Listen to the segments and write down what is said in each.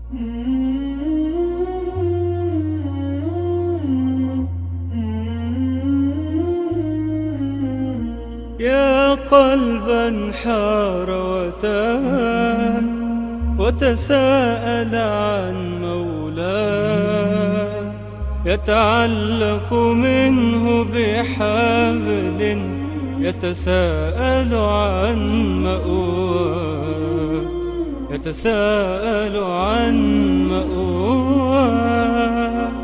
يا قلبا حار وتاه وتساءل عن مولاه يتعلق منه بحبل يتساءل عن مأواه يتساءل عن مأواه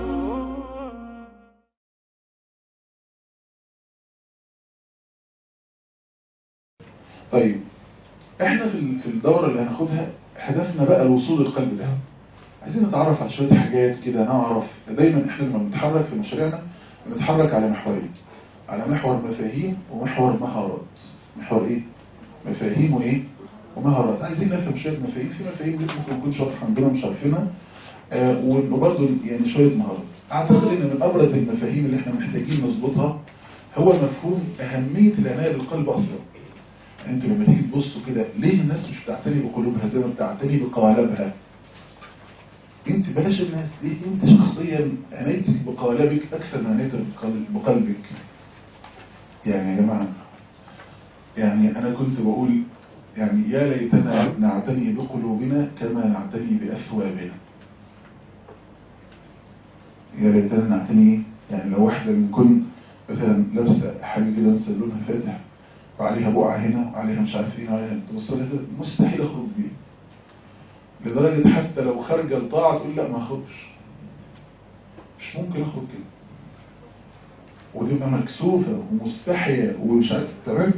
طيب احنا في ال- في الدورة اللي هناخدها هدفنا بقى الوصول للقلب ده عايزين نتعرف على شوية حاجات كده نعرف دايما احنا لما بنتحرك في مشاريعنا بنتحرك على محورين على محور مفاهيم ومحور مهارات محور ايه؟ مفاهيم وايه؟ ومهارات عايزين نفهم شوية مفاهيم في مفاهيم ممكن نكون شرح عندنا مش عارفينها آه، وبرضه يعني شوية مهارات اعتقد ان من ابرز المفاهيم اللي احنا محتاجين نظبطها هو مفهوم اهمية العناية بالقلب اصلا انتوا لما تيجي تبصوا كده ليه الناس مش بتعتني بقلوبها زي ما بتعتني بقوالبها انت بلاش الناس ليه انت شخصيا عنايتك بقوالبك اكثر من عنايتك بقلب- بقلبك يعني يا جماعه يعني انا كنت بقول يعني يا ليتنا نعتني بقلوبنا كما نعتني باثوابنا يا ليتنا نعتني يعني لو واحده منكم مثلا لابسه حاجه كده مثلا لونها فاتح وعليها بقعة هنا وعليها مش عارف ايه وعليها تبص لها كده مستحيل اخرج بيه لدرجة حتى لو خارجة الطاعة تقول لا ما اخرجش مش ممكن اخرج كده وتبقى مكسوفة ومستحية ومش عارف تمام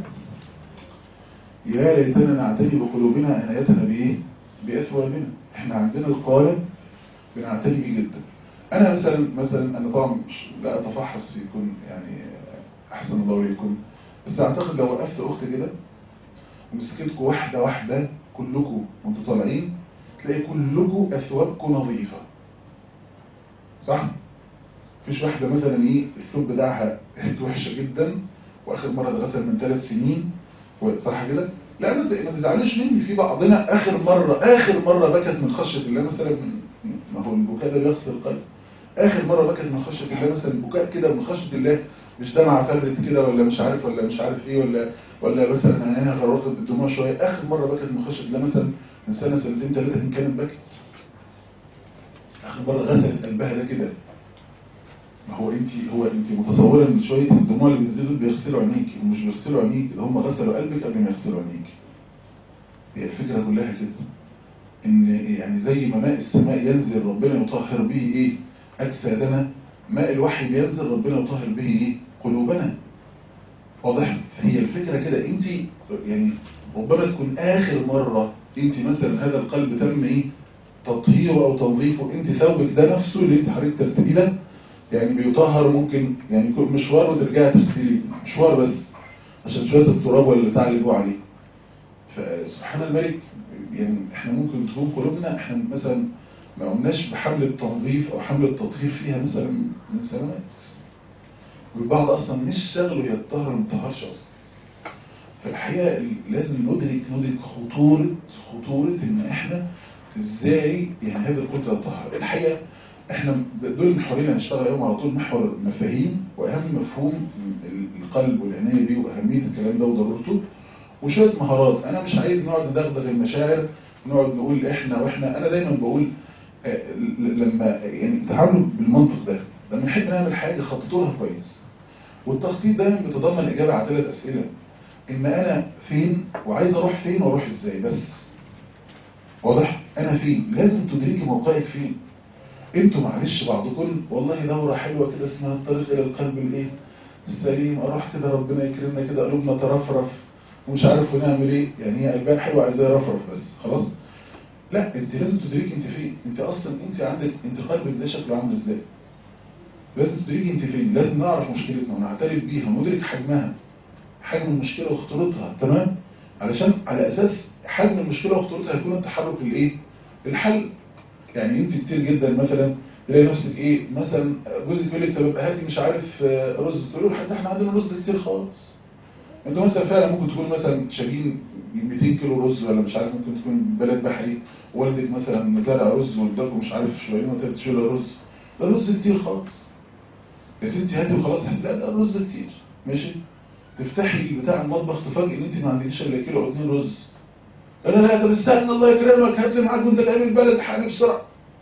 يا ليتنا نعتني بقلوبنا عنايتنا بايه باثوابنا احنا عندنا القالب بنعتني بيه جدا انا مثلا مثلا انا طبعا مش لا اتفحص يكون يعني احسن الله اليكم بس اعتقد لو وقفت اخت كده ومسكتكم واحده واحده كلكم وانتوا طالعين تلاقي كلكم اثوابكم نظيفه صح مفيش واحده مثلا ايه الثوب بتاعها ريحته وحشه جدا واخر مره اتغسل من ثلاث سنين و- صح كده لا ما ت- ما تزعلوش مني في بعضنا اخر مره اخر مره بكت من خشيه الله مثلا من ما هو البكاء ده بيغسل القلب اخر مره بكت من خشيه الله مثلا بكاء كده من خشيه الله مش دمعة فرت كده ولا مش عارف ولا مش عارف ايه ولا ولا مثلا عينيها غرقت بالدموع شويه اخر مره بكت من خشيه الله مثلا من سنه سنتين ثلاثه ان كانت بكت اخر مره غسلت قلبها ده كده ما هو انت هو انت متصوره ان شويه الدموع اللي بينزلوا دول بيغسلوا عينيك ومش بيغسلوا عينيك ده هم غسلوا قلبك قبل ما يغسلوا عينيك هي الفكره كلها كده ان يعني زي ما ماء السماء ينزل ربنا يطهر به ايه اجسادنا ماء الوحي بينزل ربنا يطهر به ايه قلوبنا واضح هي الفكره كده انت يعني ربما تكون اخر مره انت مثلا هذا القلب تم ايه تطهيره او تنظيفه انت ثوبك ده نفسه اللي انت حضرتك ترتديه ده يعني بيطهر ممكن يعني يكون مشوار وترجعي تغسليه مشوار بس عشان شويه التراب ولا بتاع اللي جوه عليه فسبحان الملك يعني احنا ممكن تكون قلوبنا احنا مثلا ما قمناش بحمل التنظيف او حمل التطهير فيها مثلا من سنوات والبعض اصلا مش شغله يتطهر ما يتطهرش اصلا فالحقيقه لازم ندرك ندرك خطوره خطوره ان احنا ازاي يعني هذا القلب يتطهر الحقيقه احنا دول المحورين اللي هنشتغل عليهم على طول محور مفاهيم واهم مفهوم القلب والعنايه بيه واهميه الكلام ده وضرورته وشويه مهارات انا مش عايز نقعد ندغدغ المشاعر نقعد نقول احنا واحنا انا دايما بقول آه، لما يعني تعاملوا بالمنطق ده لما نحب نعمل حاجه خططوا لها كويس والتخطيط دايما بيتضمن اجابه على ثلاث اسئله ان انا فين وعايز اروح فين واروح ازاي بس واضح انا فين لازم تدركي موقعك فين انتوا معلش بعضكم والله دورة حلوة كده اسمها الطريق الى القلب الايه السليم اروح كده ربنا يكرمنا كده قلوبنا ترفرف ومش عارف ونعمل ايه يعني هي قلبها حلوة عايزاه يرفرف بس خلاص لا انت لازم تدركي انت فين انت اصلا انت عندك انت قلبك ده شكله عامل ازاي لازم تدركي انت فين لازم نعرف مشكلتنا ونعترف بيها وندرك حجمها حجم المشكلة وخطورتها تمام علشان على اساس حجم المشكلة وخطورتها هيكون التحرك للايه للحل يعني انت كتير جدا مثلا تلاقي نفسك ايه مثلا جوزك يقول لك طب ابقى هاتي مش عارف آه، رز تقول له حتى احنا عندنا رز كتير خالص انتوا مثلا فعلا ممكن تكون مثلا شارين 200 كيلو رز ولا مش عارف ممكن تكون بلد بحري والدك مثلا زرع رز واداكم مش عارف شويه وثلاث شيلة رز ده رز كتير خالص يا ستي هاتي وخلاص لا ده رز كتير ماشي تفتحي بتاع المطبخ تفاجئ ان انت ما عندكيش الا كيلو او اتنين رز انا لا طب استنى الله يكرمك هات لي معاك وانت جاي من البلد حاجه بسرعه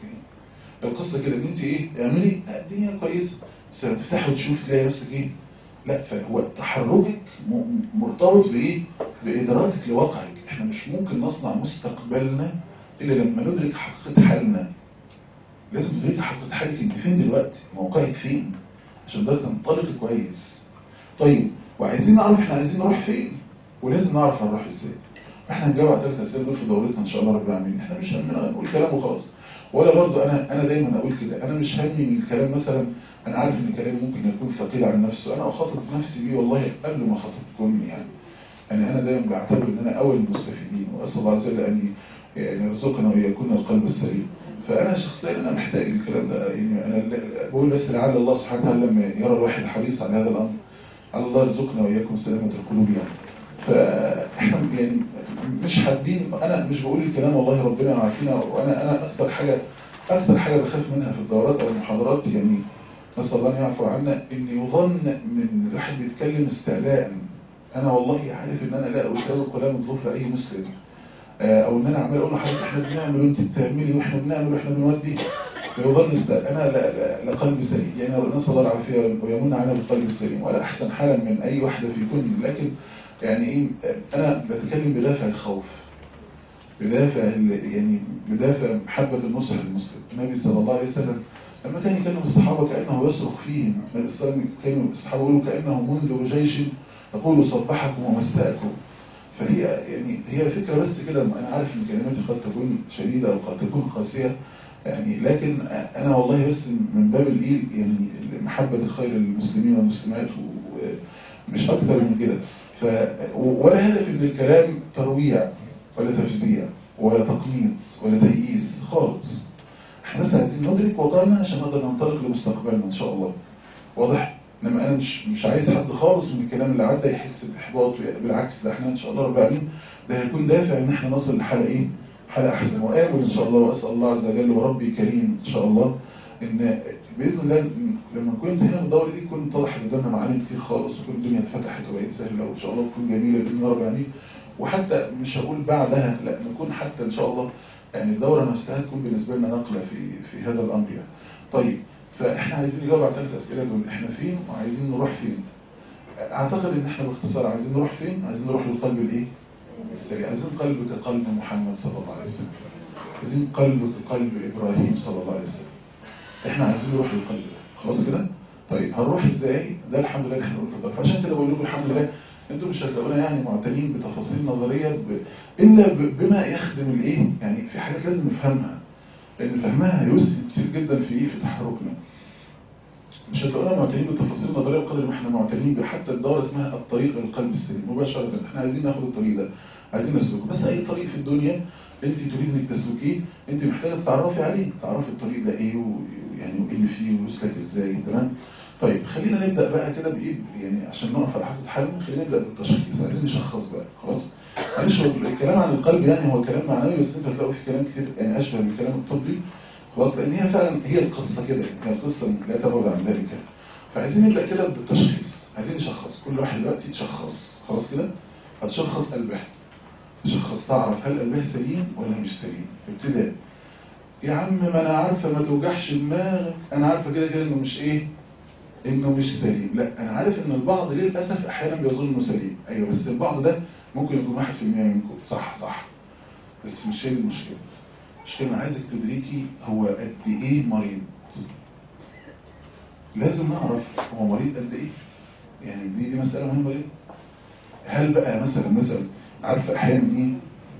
القصه كده ان انت ايه اعملي لا، الدنيا كويسه بس لما تفتحي وتشوفي تلاقي نفسك ايه لا فهو تحركك م- مرتبط بايه بادراكك لواقعك احنا مش ممكن نصنع مستقبلنا الا لما ندرك حقيقه حالنا لازم تدركي حقيقه حالك انت فين دلوقتي موقعك فين عشان ده تنطلق كويس طيب وعايزين نعرف احنا عايزين نروح فين ولازم نعرف هنروح ازاي احنا هنجاوب على ثلاث اسئله دول في دورتنا ان شاء الله رب العالمين احنا مش همنا نقول كلام وخلاص ولا برضو انا انا دايما اقول كده انا مش همي من الكلام مثلا انا عارف ان الكلام ممكن يكون ثقيل على النفس وانا اخاطب نفسي بيه والله قبل ما اخاطبكم يعني يعني انا دايما بعتبر ان انا اول المستفيدين واسال الله عز وجل ان يعني يرزقنا واياكم القلب السليم فانا شخصيا انا محتاج الكلام ده يعني انا لا- بقول بس لعل الله سبحانه وتعالى لما يرى الواحد حريص على هذا الامر على الله يرزقنا واياكم سلامه القلوب يعني فاحنا يعني مش حابين انا مش بقول الكلام والله ربنا عارفينا وانا انا اكتر حاجه اكتر حاجه بخاف منها في الدورات او المحاضرات يعني نسال الله ان يعفو عنا ان يظن من الواحد بيتكلم استعلاء انا والله عارف ان انا لا اساوي كلام الظهر اي مسلم آه، او ان انا عمال اقول لحضرتك احنا بنعمل وانت بتعملي واحنا بنعمل واحنا بنودي فيظن استعلاء انا لا, لا, لا قلبي سليم يعني نسال الله العافيه ويمن علينا بالقلب السليم ولا احسن حالا من اي واحده في كل لكن يعني ايه انا بتكلم بدافع الخوف بدافع ال- يعني بدافع محبة النصح للمسلم النبي صلى الله عليه وسلم لما كان يكلم الصحابة كأنه يصرخ فيهم النبي صلى الله عليه وسلم كانوا الصحابة يقولوا كأنه منذر جيش يقول صبحكم ومساءكم فهي يعني هي فكرة بس كده أنا عارف إن كلماتي قد تكون شديدة أو قد تكون قاسية يعني لكن أنا والله بس من باب الإيه يعني محبة الخير للمسلمين والمسلمات ومش أكثر من كده ف ولا هدف من الكلام ترويع ولا تفزيع ولا تقنيط ولا تيئيس خالص احنا بس عايزين ندرك وضعنا عشان نقدر ننطلق لمستقبلنا ان شاء الله واضح انما انا مش مش عايز حد خالص من الكلام اللي عدى يحس باحباط بالعكس ده احنا ان شاء الله رب العالمين ده هيكون دافع ان احنا نصل لحاله ايه حاله احسن وامل ان شاء الله واسال الله عز وجل وربي كريم ان شاء الله ان باذن الله لما كنت هنا في الدوره دي تكون اتضح قدامنا معاني كتير خالص وكل الدنيا اتفتحت وبقت سهله وان شاء الله تكون جميله باذن الله رب العالمين وحتى مش هقول بعدها لا نكون حتى ان شاء الله يعني الدوره نفسها تكون بالنسبه لنا نقله في في هذا الامر يعني. طيب فاحنا عايزين نجاوب على الثلاث اسئله دول احنا فين وعايزين نروح فين اعتقد ان احنا باختصار عايزين نروح فين عايزين نروح للقلب الايه السريع عايزين قلبك قلب محمد صلى الله عليه وسلم عايزين قلبك قلب ابراهيم صلى الله عليه وسلم احنا عايزين نروح للقلب ده خلاص كده طيب هنروح ازاي ده الحمد لله احنا قلنا فعشان كده بقول لكم الحمد لله انتم مش هتلاقونا يعني معتنين بتفاصيل نظريه ب... الا ب... بما يخدم الايه يعني في حاجات لازم نفهمها لان فهمها هيسهم كتير جدا في ايه في تحركنا مش هتلاقونا معتنين بالتفاصيل النظريه بقدر ما احنا معتنين بحتى الدوره اسمها الطريق للقلب السليم مباشره احنا عايزين ناخد الطريق ده عايزين نسلكه بس اي طريق في الدنيا انت تريد انك تسلكيه انت محتاجه تتعرفي عليه تعرفي الطريق ده ايه ويعني وايه اللي فيه ويسلك ازاي تمام طيب خلينا نبدا بقى كده بايه يعني عشان نقف على حاجه حل خلينا نبدا بالتشخيص عايزين نشخص بقى خلاص معلش هو الكلام عن القلب يعني هو كلام معنوي بس انت هتلاقوا في كلام كتير يعني اشبه بالكلام الطبي خلاص لان هي فعلا هي القصه كده هي القصه لا تبعد عن ذلك فعايزين نبدا كده بالتشخيص عايزين نشخص كل واحد دلوقتي يشخص خلاص كده هتشخص قلبها تشخص تعرف هل قلبها سليم ولا مش سليم ابتداء يا عم ما انا عارفه ما توجعش دماغك انا عارفه كده كده انه مش ايه انه مش سليم لا انا عارف ان البعض للاسف احيانا بيظن انه سليم ايوه بس البعض ده ممكن يكون 1% منكم صح صح بس مش هي دي المشكله المشكله انا عايزك تدركي هو قد ايه مريض لازم نعرف هو مريض قد ايه يعني دي دي مساله مهمه جدا هل بقى مثلا مثلا عارفه احيانا ايه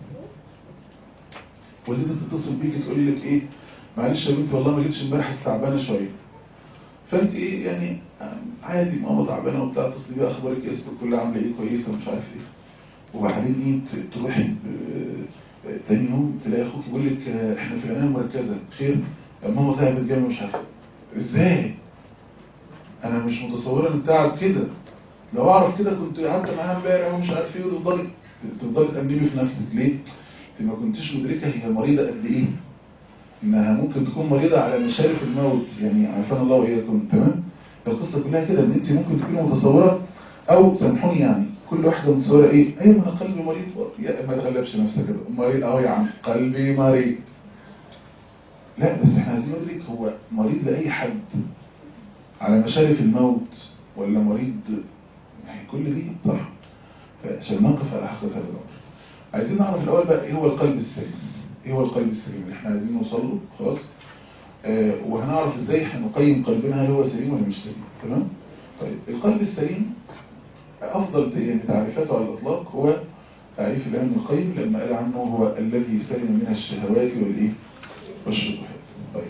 والدتك تتصل بيك تقول لك ايه معلش يا بنتي والله ما جيتش امبارح استعبانه شويه فانت ايه يعني عادي ماما تعبانه وبتاع اتصلي بيها اخبارك ايه اسمك كلها عامله ايه كويسه ومش عارف ايه وبعدين ايه تروحي تاني يوم تلاقي اخوك يقول لك احنا في العنايه المركزه خير ماما تعبت جامد مش عارف ازاي انا مش متصوره ان التعب كده لو اعرف كده كنت قعدت معاها امبارح ومش عارف ايه وتفضلي تفضلي تأنبي في نفسك ليه؟ انت ما كنتش مدركه هي مريضه قد ايه انها ممكن تكون مريضه على مشارف الموت يعني عافانا الله واياكم تمام القصه كلها كده ان انت ممكن تكوني متصوره او سامحوني يعني كل واحده متصوره ايه ايوه انا قلبي مريض يا ما تغلبش نفسك كده مريض اهو يا عم قلبي مريض لا بس احنا عايزين ندرك هو مريض لاي حد على مشارف الموت ولا مريض يعني كل دي صح فعشان نقف على حقيقه هذا الامر عايزين نعرف الاول بقى ايه هو القلب السليم ايه هو القلب السليم اللي احنا عايزين نوصل له خلاص آه وهنعرف ازاي احنا نقيم قلبنا هل هو سليم ولا مش سليم تمام طيب القلب السليم افضل يعني تعريفاته على الاطلاق هو تعريف الامام ابن القيم لما قال عنه هو الذي سلم من الشهوات والايه والشبهات طيب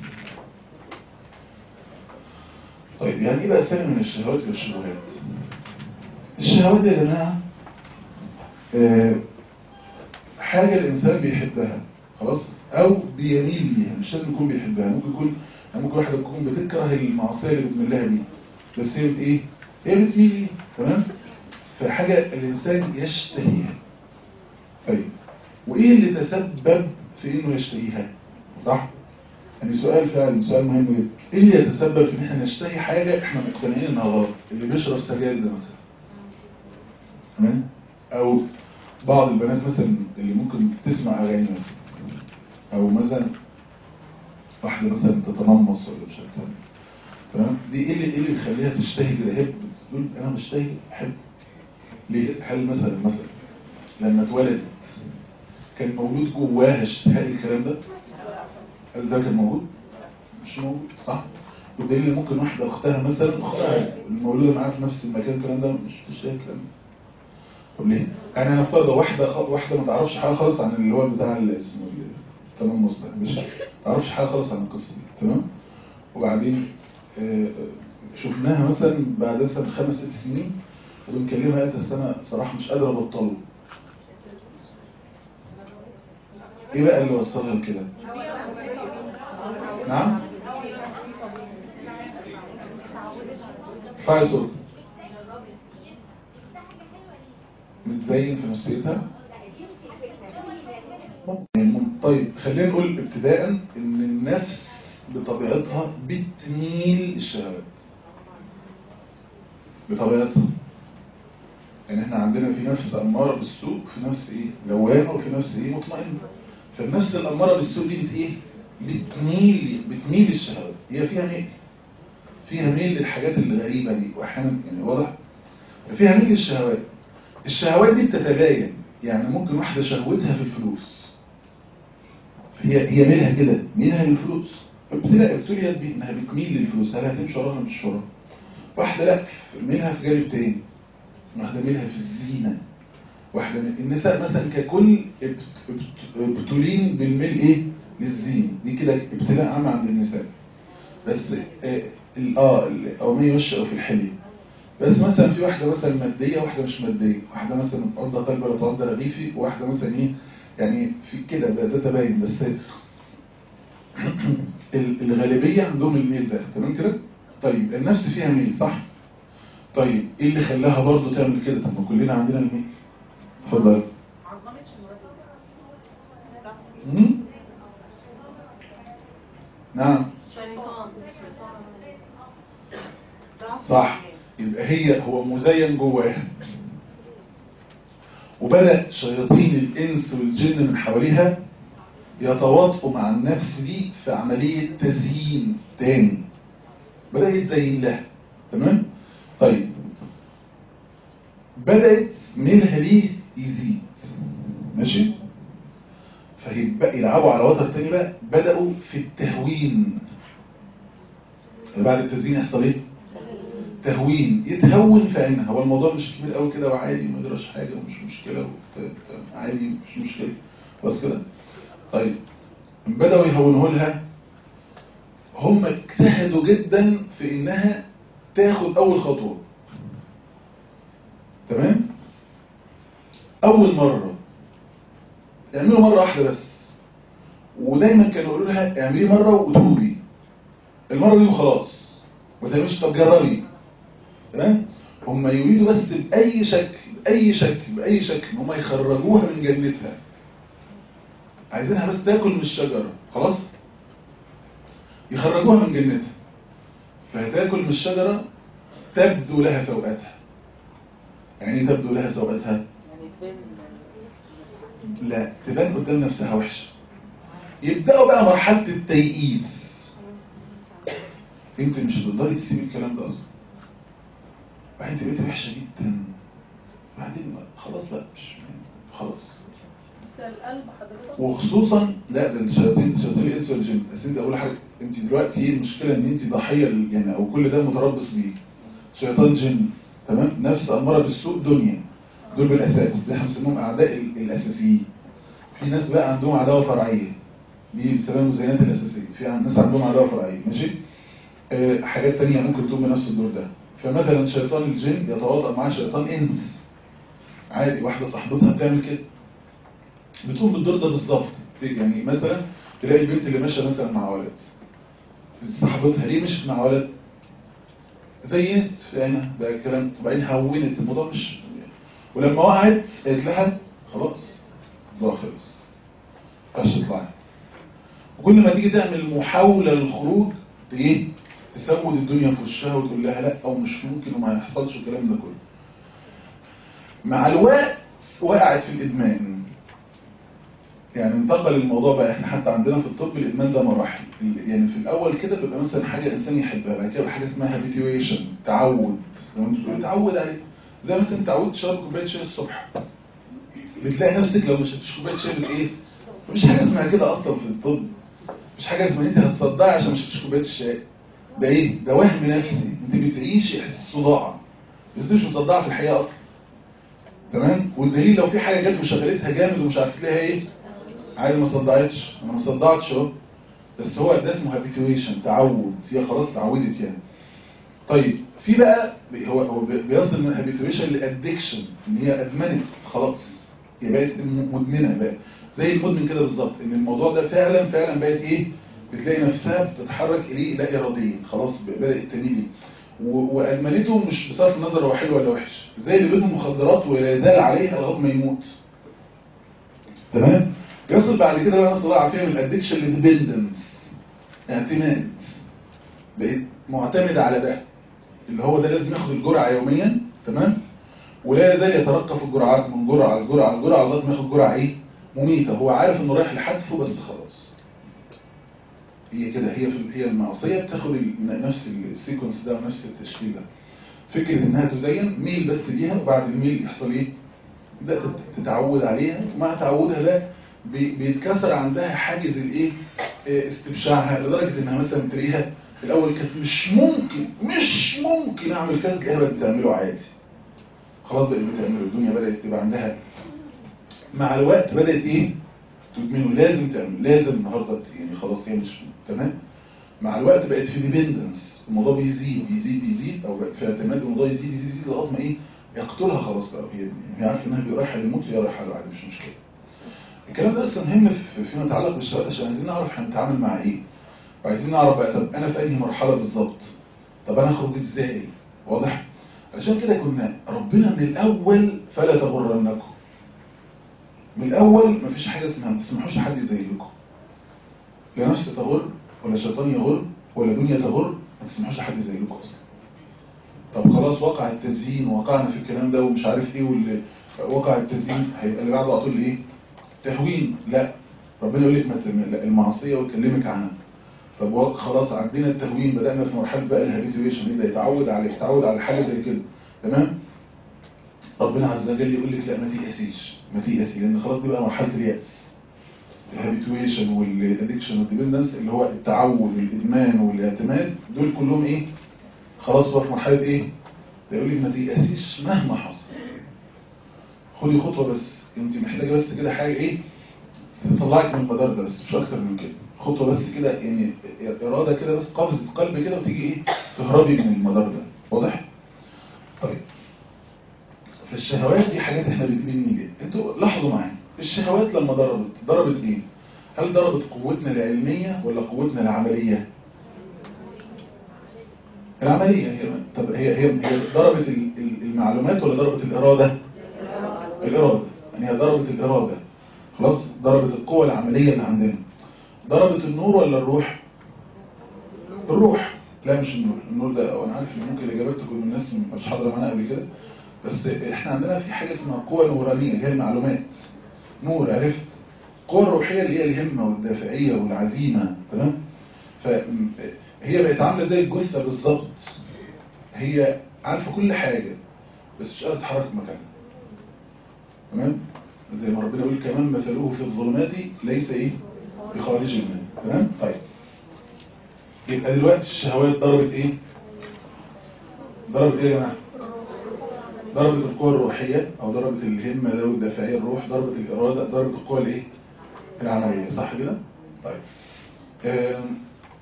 طيب يعني ايه بقى سلم من الشهوات والشبهات الشهوات يا جماعه آه حاجة الإنسان بيحبها خلاص أو بيميل ليها مش لازم يكون بيحبها ممكن يكون يعني ممكن واحدة تكون بتكره المعصية اللي بتميل لها دي بس هي بت إيه؟ هي بتميل ليها تمام؟ فحاجة الإنسان يشتهيها طيب وإيه اللي تسبب في إنه يشتهيها؟ صح؟ يعني سؤال فعلا سؤال مهم جدا إيه اللي يتسبب في إن إحنا نشتهي حاجة إحنا مقتنعين إنها غلط اللي بيشرب سجاير ده مثلا تمام؟ أو بعض البنات مثلا اللي ممكن تسمع اغاني مثلا او مثلا واحده مثلا تتنمص ولا مش عارف تمام دي ايه اللي ايه اللي بيخليها تشتهي كده هي بتقول انا بشتهي احب ليه هل مثلا مثلا لما اتولدت كان مولود جواها اشتهاء الكلام ده هل ده كان موجود مش موجود صح والدليل ممكن واحده اختها مثلا اختها المولوده معاها في نفس المكان الكلام ده مش تشتهي الكلام ده طب ليه؟ يعني انا افترض واحدة واحدة ما تعرفش حاجة خالص عن اللي هو بتاع اسمه التنمص ده مش ما تعرفش حاجة خالص عن القصة دي تمام؟ وبعدين آه شفناها مثلا بعد مثلا خمس ست سنين وبنكلمها قالت انا صراحة مش قادرة ابطله ايه بقى اللي وصلها لكده؟ نعم؟ فاعل صوت متزين في نفسيتها طيب خلينا نقول ابتداء ان النفس بطبيعتها بتميل الشهوات بطبيعتها يعني احنا عندنا في نفس اماره بالسوء في نفس ايه لوامه وفي نفس ايه مطمئنه فالنفس الاماره بالسوء دي بت ايه بتميل بتميل للشهوات هي فيها ميل فيها ميل للحاجات الغريبه دي واحيانا يعني واضح فيها ميل للشهوات الشهوات دي بتتباين يعني ممكن واحدة شهوتها في الفلوس هي هي ميلها كده ميلها للفلوس ابتلاء ابتليت بيه انها بتميل للفلوس هل هتمشي وراها مش وراها واحدة لا ميلها في جانب تاني واحدة ميلها في الزينة واحدة من النساء مثلا ككل ابتلين بالميل ايه للزينة دي كده ابتلاء عام عند النساء بس اه او ما يوشق في الحلي بس مثلا في واحدة مثلا مادية واحدة مش مادية واحدة مثلا تقضى قلب ولا تقضى رغيفي وواحدة مثلا ايه يعني في كده ده, ده تباين بس الغالبية عندهم الميل ده تمام كده طيب النفس فيها ميل صح طيب ايه اللي خلاها برضو تعمل كده طب ما كلنا عندنا الميل اتفضل نعم صح يبقى هي هو مزين جواها وبدأ شياطين الإنس والجن من حواليها يتواطئوا مع النفس دي في عملية تزيين تاني بدأ يتزين لها تمام؟ طيب بدأت ميلها ليه يزيد ماشي؟ فيبقى يلعبوا على وتر تاني بقى بدأوا في التهوين بعد التزيين يحصل ايه؟ تهوين يتهون في عينها هو الموضوع مش كبير قوي كده وعادي ما يجراش حاجه ومش مشكله عادي مش مشكله بس كده طيب بداوا يهونوا لها هم اجتهدوا جدا في انها تاخد اول خطوه تمام اول مره اعملوا مره واحده بس ودايما كانوا يقولوا لها اعملي مره وتوبي المره دي وخلاص ما تعمليش طب جربي تمام هم يريدوا بس بأي شكل بأي شكل بأي شكل هم يخرجوها من جنتها عايزينها بس تاكل من الشجرة خلاص يخرجوها من جنتها فهتاكل من الشجرة تبدو لها سوءتها يعني ايه تبدو لها سوءتها يعني تبان لا تبان قدام نفسها وحشة يبدأوا بقى مرحلة التيئيس انت مش هتقدري تسيبي الكلام ده اصلا بعدين تبقى انت وحشة جدا بعدين خلاص لا مش خلاص القلب حضرتك وخصوصا لا ده الشياطين الشياطين الانس والجن بس انت اقول حاجه انت دلوقتي ايه المشكله ان انت ضحيه ال- يعني او كل ده متربص بيه شيطان جن تمام نفس اماره بالسوء دنيا دول بالاساس ده احنا بنسميهم اعداء ال- الاساسيين في ناس بقى عندهم عداوه فرعيه دي بسبب المزينات الاساسيه في عن- ناس عندهم عداوه فرعيه ماشي آه حاجات تانية ممكن تقوم بنفس الدور ده فمثلا شيطان الجن يتواطأ مع شيطان انس عادي واحده صاحبتها بتعمل كده بتقوم بالدور ده بالظبط يعني مثلا تلاقي البنت اللي ماشيه مثلا مع ولد صاحبتها ليه مشت مع ولد زينت في عينها ده الكلام وبعدين هونت الموضوع مش ولما وقعت قالت لها خلاص الموضوع خلص مش تطلعي وكل ما تيجي تعمل محاولة للخروج ايه تسود الدنيا في وشها وتقول لها لا او مش ممكن وما هيحصلش الكلام ده كله مع الوقت وقعت في الادمان يعني انتقل الموضوع بقى احنا حتى عندنا في الطب الادمان ده مراحل ال- يعني في الاول كده بيبقى مثلا حاجه الانسان يحبها بعد كده حاجه اسمها هابيتويشن تعود لو انت بتقول تعود عليه زي مثلا تعود تشرب كوبايه شاي الصبح بتلاقي نفسك لو ما شربتش كوبايه شاي بت ايه مفيش حاجه اسمها كده اصلا في الطب مش حاجه اسمها انت هتصدعي عشان ما شربتش كوبايه الشاي ده ايه ده وهم نفسي انت بتعيشي احساس الصداع بس انت مش مصدعه في الحقيقه اصلا تمام والدليل لو في حاجه جت وشغلتها جامد ومش عارف تلاقيها ايه عادي ما صدعتش انا ما صدعتش اهو بس هو ده اسمه هابيتويشن تعود هي خلاص اتعودت يعني طيب في بقى هو هو بي- بيصل من هابيتويشن لادكشن ان هي ادمنت خلاص هي بقت مدمنه بقى زي المدمن كده بالظبط ان الموضوع ده فعلا فعلا بقت ايه بتلاقي نفسها بتتحرك اليه لا اراديا خلاص ب- بدات تميل ليه. و- وادمنته مش بصرف النظر هو حلو ولا وحش زي اللي بيدمن مخدرات ولا يزال عليها لغايه ما يموت تمام يصل بعد كده بقى نصل بقى فيها من الادكشن للديبندنس اعتماد بقيت معتمد على ده اللي هو ده لازم ياخد الجرعه يوميا تمام ولا يزال يترقى في الجرعات من جرعه لجرعه لجرعه لغايه ما ياخد جرعه ايه مميته هو عارف انه رايح لحتفه بس خلاص هي كده هي في هي المعصيه بتاخد ال- نفس السيكونس ده ونفس التشكيل ده فكره انها تزين ميل بس ليها وبعد الميل يحصل ايه تبدأ تت- تتعود عليها ومع تعودها ده بي- بيتكسر عندها حاجز الايه آه، استبشاعها لدرجة انها مثلا تلاقيها في الاول كانت مش ممكن مش ممكن اعمل كذا تلاقيها بقت بتعمله عادي خلاص بقت بتعمله الدنيا بدأت تبقى عندها مع الوقت بدأت ايه تدمنه لازم تعمل لازم النهارده ت- يعني خلاص هي مش تمام مع الوقت بقت في ديبندنس الموضوع بيزيد بيزيد بيزيد او بقت في اعتماد الموضوع يزيد يزيد يزيد لغايه ما ايه يقتلها خلاص بقى هي هي عارفه انها رايحه للموت وهي رايحه له عادي مش مشكله الكلام ده اصلا مهم في- فيما يتعلق بالشهوات عشان عايزين نعرف هنتعامل مع ايه وعايزين نعرف بقى طب انا في انهي مرحله بالظبط طب انا اخرج ازاي واضح عشان كده كنا ربنا من الاول فلا تغرنكم من الاول مفيش حاجه اسمها ما تسمحوش لحد يزينكم لا نفس تغر ولا شيطان يغر ولا دنيا تغر ما تسمحوش لحد يزينكم اصلا طب خلاص وقع التزيين وقعنا في الكلام ده ومش عارف ايه واللي وقع التزيين هيبقى اللي بعده على طول ايه تهوين لا ربنا يقول لك ما تم- لا، المعصيه ويكلمك عنها طب و- خلاص عدينا التهوين بدأنا في مرحله بقى الهابيتويشن يبدا يتعود على يتعود على حاجه زي كده تمام ربنا عز وجل يقول لك لا ما تيأسيش ما تيأسي لان خلاص دي بقى مرحله اليأس الهابيتويشن والادكشن والديبندنس اللي هو التعود والادمان والاعتماد دول كلهم ايه خلاص بقى في مرحله ايه يقول لك ما تيأسيش مهما حصل خدي خطوه بس انت محتاجه بس كده حاجه ايه تطلعك من المدار ده بس مش اكتر من كده خطوه بس كده يعني اراده كده بس قفزه قلب كده وتيجي ايه تهربي من المدار ده واضح طيب فالشهوات دي حاجات احنا بنبني جدا انتوا لاحظوا معايا الشهوات لما ضربت ضربت ايه هل ضربت قوتنا العلميه ولا قوتنا العمليه العمليه هي طب هي هي, هي ضربت ال- ال- المعلومات ولا ضربت الإرادة الإرادة يعني هي ضربت الإرادة خلاص ضربت القوة العملية اللي عندنا ضربت النور ولا الروح الروح لا مش النور النور ده وانا عارف ان ممكن الاجابات تكون من الناس مش حاضره معانا قبل كده بس احنا عندنا في حاجه اسمها قوه نورانيه اللي هي المعلومات نور عرفت القوه الروحيه اللي هي الهمه والدافعيه والعزيمه تمام فهي بقت عامله زي الجثه بالظبط هي عارفه كل حاجه بس مش قادره تتحرك مكانها تمام زي ما ربنا يقول كمان مثله في الظلمات ليس ايه بخارج منه تمام طيب يبقى دلوقتي الشهوات ضربت ايه ضربت ايه يا جماعه ضربت القوى الروحيه او ضربت الهمه ده والدافعيه الروح ضربت الاراده ضربت القوى الايه العمليه صح كده طيب آم،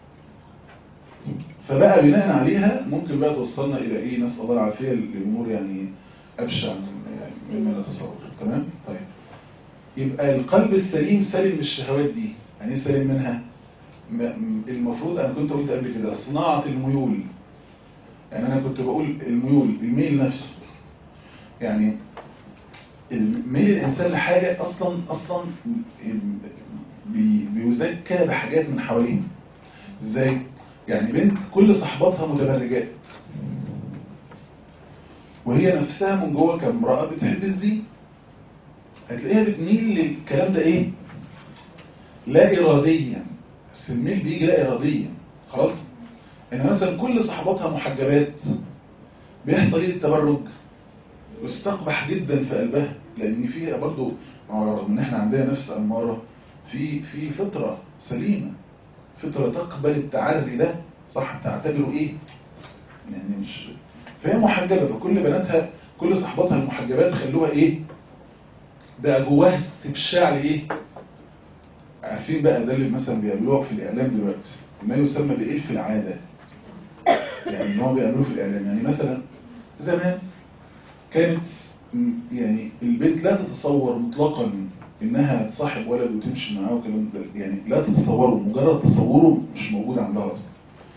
فبقى بناء عليها ممكن بقى توصلنا الى ايه نسال الله العافيه لامور يعني ابشع من يعني مما نتصور تمام طيب يبقى القلب السليم سلم من الشهوات دي يعني ايه سلم منها م- م- المفروض انا كنت قلت قبل كده صناعة الميول يعني انا كنت بقول الميول الميل نفسه يعني ميل الانسان لحاجة اصلا اصلا بي- بيزكى بحاجات من حواليه ازاي يعني بنت كل صحباتها متبرجات وهي نفسها من جوه كامرأة بتحب الزين هتلاقيها بتميل للكلام ده ايه لا اراديا بس الميل بيجي لا اراديا خلاص ان مثلا كل صحباتها محجبات بيحصل ايه التبرج واستقبح جدا في قلبها لان فيها برضو رغم ان احنا عندنا نفس اماره في في فطره سليمه فطره تقبل التعري ده صح تعتبره ايه يعني مش فهي محجبه فكل بناتها كل صحباتها المحجبات خلوها ايه بقى جواها استبشاع لايه عارفين بقى ده اللي مثلا بيعملوها في الاعلام دلوقتي ما يسمى بايه في العاده يعني ان هو بيعملوه في الاعلام يعني مثلا زمان كانت م- يعني البنت لا تتصور مطلقا انها تصاحب ولد وتمشي معاه وكلام ده يعني لا تتصوره مجرد تصوره مش موجود عندها اصلا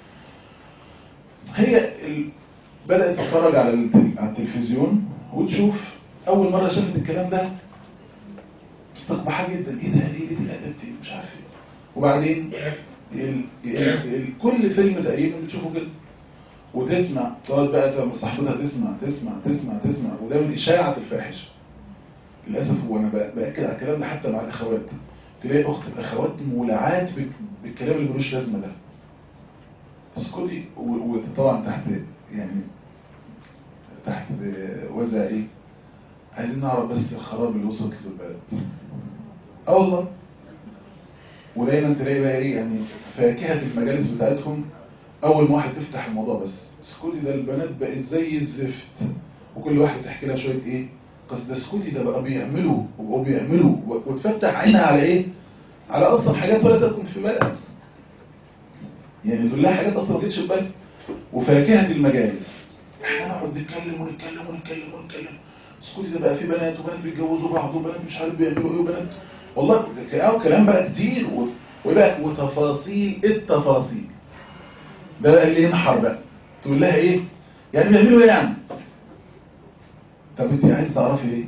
هي ال... بدأت تتفرج على التل... على التلفزيون وتشوف اول مرة شافت الكلام ده مستقبحة جدا ايه ده ايه دي الادب دي مش عارف ايه وبعدين ال... ال... ال... كل فيلم تقريبا بتشوفه كده وتسمع تقعد بقى تبقى صاحبتها تسمع تسمع تسمع تسمع وده من إشاعة الفاحشة للأسف هو أنا بأ- بأكد على الكلام ده حتى مع الأخوات تلاقي أخت الأخوات مولعات بال- بالكلام اللي ملوش لازمة ده اسكتي و- وطبعا تحت يعني تحت وزع ايه عايزين نعرف بس الخراب اللي وصلت للبلد اه والله ودايما تلاقي بقى ايه يعني فاكهة المجالس بتاعتهم اول ما واحد تفتح الموضوع بس سكوتي ده البنات بقت زي الزفت وكل واحد تحكي لها شويه ايه قصد ده سكوتي ده بقى بيعملوا وبقوا بيعملوا و- وتفتح عينها على ايه على اصلا حاجات ولا تكن في بالها يعني تقول لها حاجات اصلا ما جتش في بالها وفاكهه المجالس احنا نقعد نتكلم ونتكلم ونتكلم ونتكلم سكوتي ده بقى في بنات وبنات بيتجوزوا بعض وبنات مش عارف بيعملوا ايه وبنات والله اه كلام بقى كتير و- وبقى وتفاصيل التفاصيل ده بقى اللي ينحر بقى تقول لها ايه يعني بيعملوا ايه يعني طب انت عايز تعرفي ايه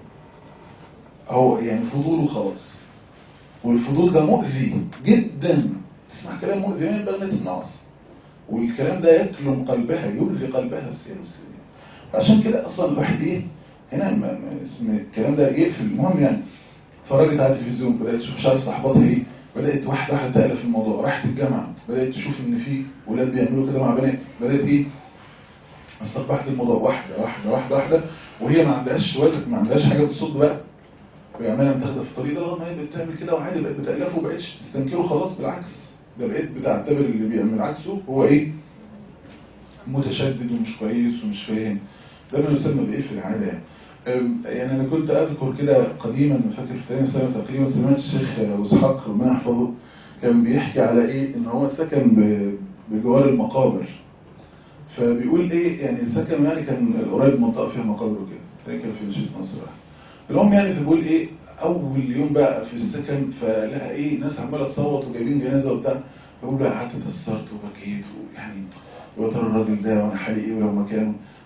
هو يعني فضول وخلاص والفضول ده مؤذي جدا تسمع كلام مؤذي ما ينبغي ما تسمعه اصلا والكلام ده يكلم قلبها يؤذي قلبها السياسي عشان كده اصلا الواحد ايه هنا ما ما اسم الكلام ده يقفل المهم يعني اتفرجت على التلفزيون بدات تشوف مش عارف صاحباتها ايه بدات واحده واحده تالف الموضوع راحت الجامعه بدات تشوف ان في ولاد بيعملوا كده مع بنات بدات ايه استقبحت الموضوع واحده واحده واحده واحده وهي ما عندهاش وقت ما عندهاش حاجه بتصد بقى ويعملها متاخده في الطريق ده لغايه ما هي بتعمل كده وعادي بقت بتالفه وبقتش تستنكره خلاص بالعكس ده بقيت بتعتبر اللي بيعمل عكسه هو ايه متشدد ومش كويس ومش فاهم ده ما يسمى بايه في العاده يعني أم، يعني انا كنت اذكر كده قديما فاكر في ثاني سنه تقريبا سمعت الشيخ ابو اسحاق ربنا يحفظه كان بيحكي على ايه ان هو سكن ب- بجوار المقابر فبيقول ايه يعني سكن يعني كان قريب من منطقه فيها مقابر وكده تلاقي كان في مدينه نصر المهم يعني فبيقول ايه اول يوم بقى في السكن فلقى ايه ناس عماله تصوت وجايبين جنازه وبتاع فبقول بقى قعدت اتأثرت وبكيت ويعني ويا ترى الراجل ده وانا حالي ايه ولو مكانه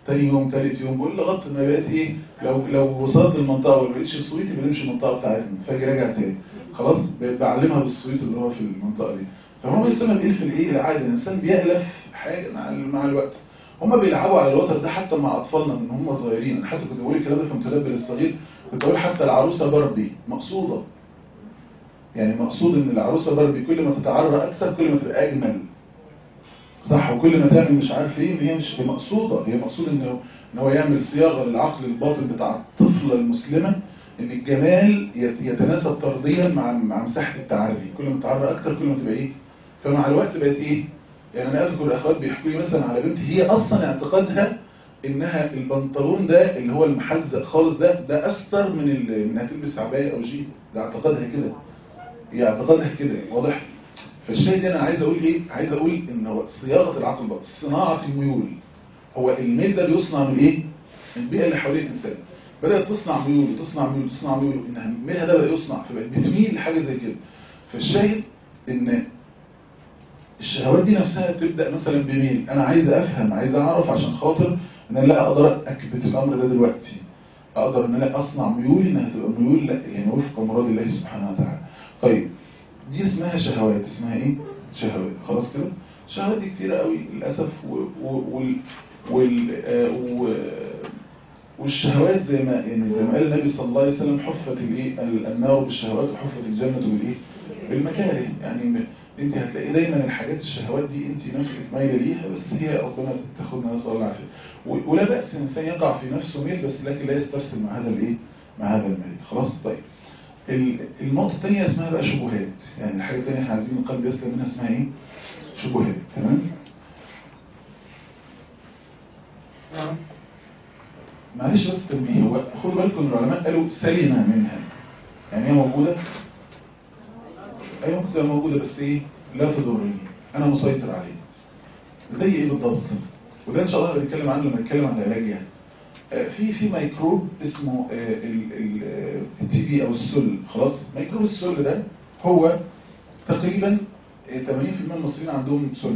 تاني يوم تالت يوم بقول لغايه ما بقيت ايه لو لو وصلت المنطقه وما لقيتش السويت يبقى نمشي المنطقه بتاعتنا فاجي راجع تاني خلاص بقيت بعلمها بالسويت اللي هو في المنطقه دي فهو السبب ايه في الايه العاده الانسان بيألف حاجه مع ال- مع الوقت هما بيلعبوا على الوتر ده حتى مع اطفالنا من هم صغيرين انا حتى كنت بقول الكلام ده في متدبر الصغير كنت بقول حتى العروسه باربي مقصوده يعني مقصود ان العروسه باربي كل ما تتعرى اكثر كل ما تبقى اجمل صح وكل ما تعمل مش عارف ايه هي مش هي مقصوده هي مقصود انه ان هو يعمل صياغه للعقل الباطن بتاع الطفله المسلمه ان الجمال يت- يتناسب طرديا مع مع مساحه التعري كل ما تتعرى اكتر كل ما تبقى ايه فمع الوقت بقت ايه يعني انا اذكر اخوات بيحكوا لي مثلا على بنت هي اصلا اعتقادها انها البنطلون ده اللي هو المحزق خالص ده ده استر من ال- من هتلبس عبايه او جيب ده اعتقادها كده هي اعتقادها كده واضح فالشاهد انا عايز اقول ايه عايز اقول ان هو صياغه العقل بقى صناعه الميول هو الميل ده بيصنع من ايه من البيئه اللي حوالين الانسان بدات تصنع ميول تصنع ميول تصنع ميول انها ميلها ده بدا يصنع فبقت بتميل لحاجه زي كده فالشاهد ان الشهوات دي نفسها تبدا مثلا بميل انا عايز افهم عايز اعرف عشان خاطر ان انا لا اقدر اكبت الامر ده دلوقتي اقدر ان انا اصنع ميولي انها تبقى ميول لا يعني وفق مراد الله سبحانه وتعالى طيب دي اسمها شهوات اسمها ايه شهوات خلاص كده الشهوات دي كتيرة قوي للاسف و... و... وال... وال... آه، و... والشهوات زي ما يعني زي ما قال النبي صلى الله عليه وسلم حفت الايه ال- النار بالشهوات وحفت الجنة بالايه بالمكاره يعني م- انت هتلاقي دايما الحاجات الشهوات دي انت نفسك مايله ليها بس هي ربنا تاخدنا نسال الله العافيه و- ولا باس الانسان يقع في نفسه ميل بس لكن لا يسترسل مع هذا الايه مع هذا الميل خلاص طيب ال- النقطه الثانيه اسمها بقى شبهات يعني الحاجه الثانيه احنا عايزين القلب يسلم منها اسمها ايه شبهات تمام معلش بس تنبيه هو خدوا بالكم إن العلماء قالوا سلمة منها يعني هي موجودة أيوة ممكن تبقى موجودة بس إيه لا تضرني أنا مسيطر عليه زي إيه بالضبط وده إن شاء الله بنتكلم عنه لما نتكلم عن العلاج يعني آه، في في ميكروب اسمه التي بي أو السل خلاص ميكروب السل ده هو تقريبا آه، 80% من المصريين عندهم سل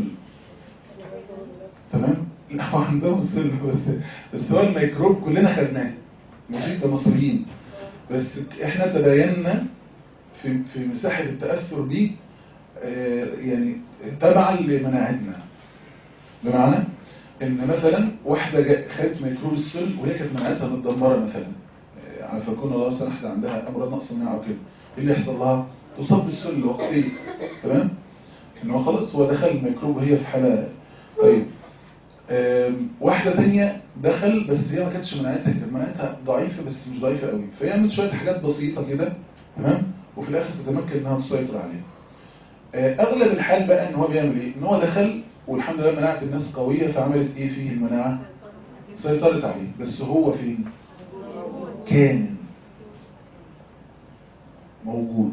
تمام لا هو عندهم سل بس بس هو الميكروب كلنا خدناه ماشي كمصريين بس احنا تباينا في في مساحة التأثر دي آه، يعني تبعا لمناعتنا بمعنى ان مثلا واحدة جا- خدت ميكروب السل وهي كانت مناعتها متدمرة مثلا آه، عافاكم الله مثلا واحدة عندها امراض نقص مناعة وكده ايه اللي يحصل لها؟ تصاب بالسل وقتيا تمام؟ ان هو خلاص هو دخل الميكروب وهي في حالة طيب آم، واحدة تانية دخل بس هي ما كانتش مناعتها كانت مناعتها ضعيفة بس مش ضعيفة قوي فيعمل شوية حاجات بسيطة كده تمام وفي الآخر تتمكن إنها تسيطر عليه آه، أغلب الحال بقى إن هو بيعمل إيه؟ إن هو دخل والحمد لله مناعة الناس قوية فعملت إيه فيه المناعة؟ سيطرت عليه بس هو فين؟ كان موجود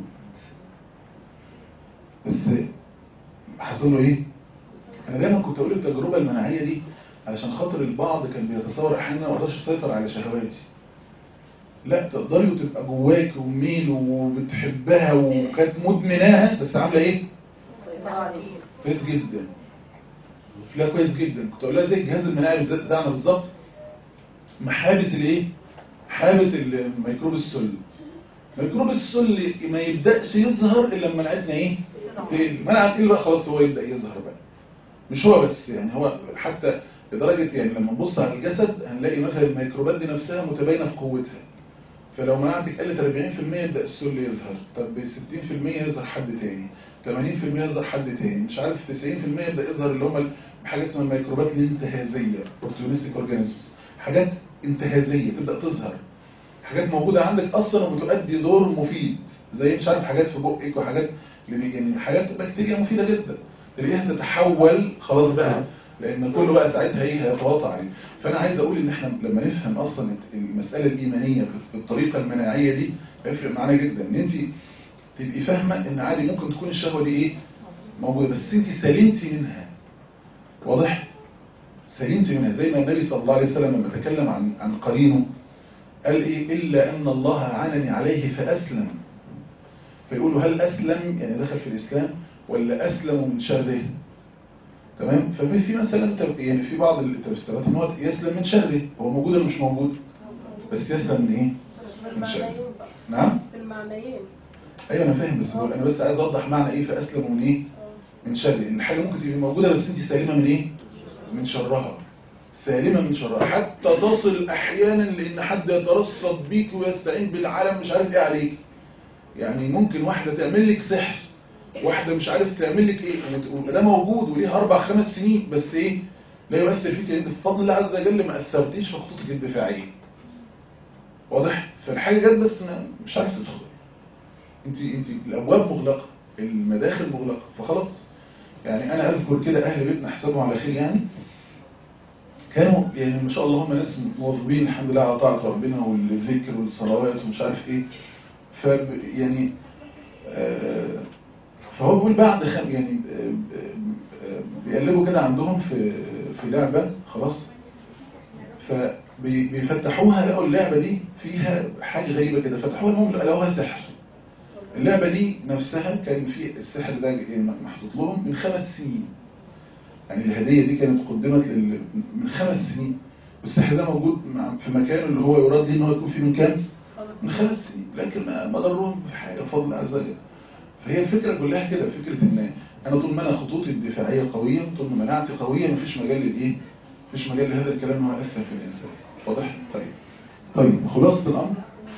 بس حصل له إيه؟ انا دايما كنت اقول التجربه المناعيه دي علشان خاطر البعض كان بيتصور احيانا ما اقدرش اسيطر على شهواتي لا تقدري وتبقى جواك وميل وبتحبها وكانت مدمناها بس عامله ايه كويس جدا لا كويس جدا كنت اقول لها زي الجهاز المناعي بالذات بتاعنا بالظبط محابس الايه حابس الميكروب السل ميكروب السل ما يبداش يظهر الا لما مناعتنا ايه تقل. مناعه تقل بقى خلاص هو يبدا يظهر بقى مش هو بس يعني هو حتى لدرجة يعني لما نبص على الجسد هنلاقي مثلا الميكروبات دي نفسها متباينة في قوتها فلو مناعتك قلت 40% يبدأ السل يظهر طب ب 60% يظهر حد تاني 80% يظهر حد تاني مش عارف 90% يبدأ يظهر اللي هم حاجة اسمها الميكروبات الانتهازية opportunistic organisms حاجات انتهازية تبدأ تظهر حاجات موجودة عندك أصلا وبتؤدي دور مفيد زي مش عارف حاجات في بقك وحاجات يعني حاجات بكتيريا مفيدة جدا تلاقيها تتحول خلاص بقى لان كله بقى ساعتها ايه هيتواطى عليه فانا عايز اقول ان احنا لما نفهم اصلا المساله الايمانيه بالطريقه المناعيه دي هيفرق معانا جدا ان انت تبقي فاهمه ان عادي ممكن تكون الشهوه دي ايه موجوده بس انت سلمتي منها واضح سلمتي منها زي ما النبي صلى الله عليه وسلم لما تكلم عن عن قرينه قال ايه الا ان الله عنني عليه فاسلم فيقولوا هل اسلم يعني دخل في الاسلام ولا أسلم من شره تمام ففي في مثلا تب- يعني في بعض التفسيرات ان هو يسلم من شره هو موجود ولا مش موجود بس يسلم من ايه في من شره المعنيين بقى نعم في المعنيين ايوه انا فاهم بس بقول انا بس عايز اوضح معنى ايه فاسلم من ايه اه. من شر ان الحاجه ممكن تبقى موجوده بس انت سالمه من ايه من شرها سالمه من شرها حتى تصل احيانا لان حد يترصد بيك ويستعين بالعالم مش عارف ايه عليك يعني ممكن واحده تعمل لك سحر واحده مش عارف تعمل لك ايه وت- وده موجود وليه اربع خمس سنين بس ايه لا يؤثر فيك لان بفضل الله عز وجل ما اثرتيش في خطوطك الدفاعيه واضح فالحاجه جت بس ما مش عارف تدخل انت انت الابواب مغلقه المداخل مغلقه فخلاص يعني انا اذكر كده اهل بيتنا حسابهم على خير يعني كانوا يعني ما شاء الله هم ناس مواظبين الحمد لله على طاعه ربنا والذكر والصلوات ومش عارف ايه ف يعني آه، فهو بيقول بعد خم يعني آه، آه، بيقلبوا كده عندهم في في لعبه خلاص فبيفتحوها لقوا اللعبه دي فيها حاجه غريبه كده فتحوها المهم لقوها سحر اللعبة دي نفسها كان في السحر ده محطوط لهم من خمس سنين يعني الهدية دي كانت قدمت لل... من خمس سنين والسحر ده موجود مع- في مكان اللي هو يراد ليه ان هو يكون فيه من كام؟ خلاص. من خمس سنين لكن ما ما ضرهم في حاجة بفضل الله عز وجل فهي الفكرة كلها كده فكرة ان انا طول ما انا خطوطي الدفاعية قوية طول ما مناعتي قوية مفيش مجال للايه؟ مفيش مجال لهذا الكلام ان هو يأثر في الإنسان واضح؟ طيب طيب خلاصة الأمر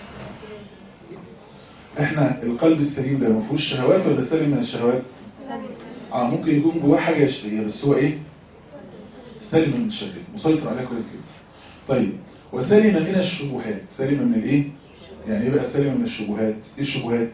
احنا القلب السليم ده ما فيهوش شهوات ولا سالم من الشهوات اه ممكن يكون جواه حاجه يشتهيها بس هو ايه سالم من الشهوات مسيطر عليها كويس جدا طيب وسالم من الشبهات سالم من الايه يعني ايه بقى سالم من الشبهات ايه الشبهات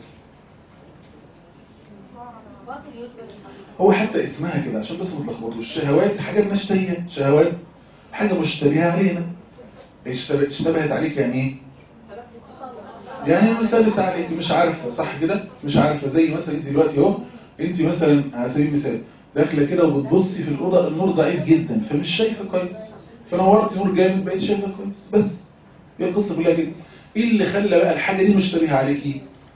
هو حتى اسمها كده عشان بس ما تلخبطوش الشهوات حاجه بنشتهيها شهوات حاجه مشتبهه علينا اشتبه- اشتبهت عليك يعني ايه يعني ملتبس عليك مش عارفه صح كده مش عارفه زي مثلا انت دلوقتي اهو انت مثلا على سبيل المثال داخله كده وبتبصي في الاوضه النور ضعيف جدا فمش شايفه كويس فنورتي نور جامد بقيت شايفه كويس بس هي القصه كلها كده ايه اللي خلى بقى الحاجه دي مشتبهه عليكي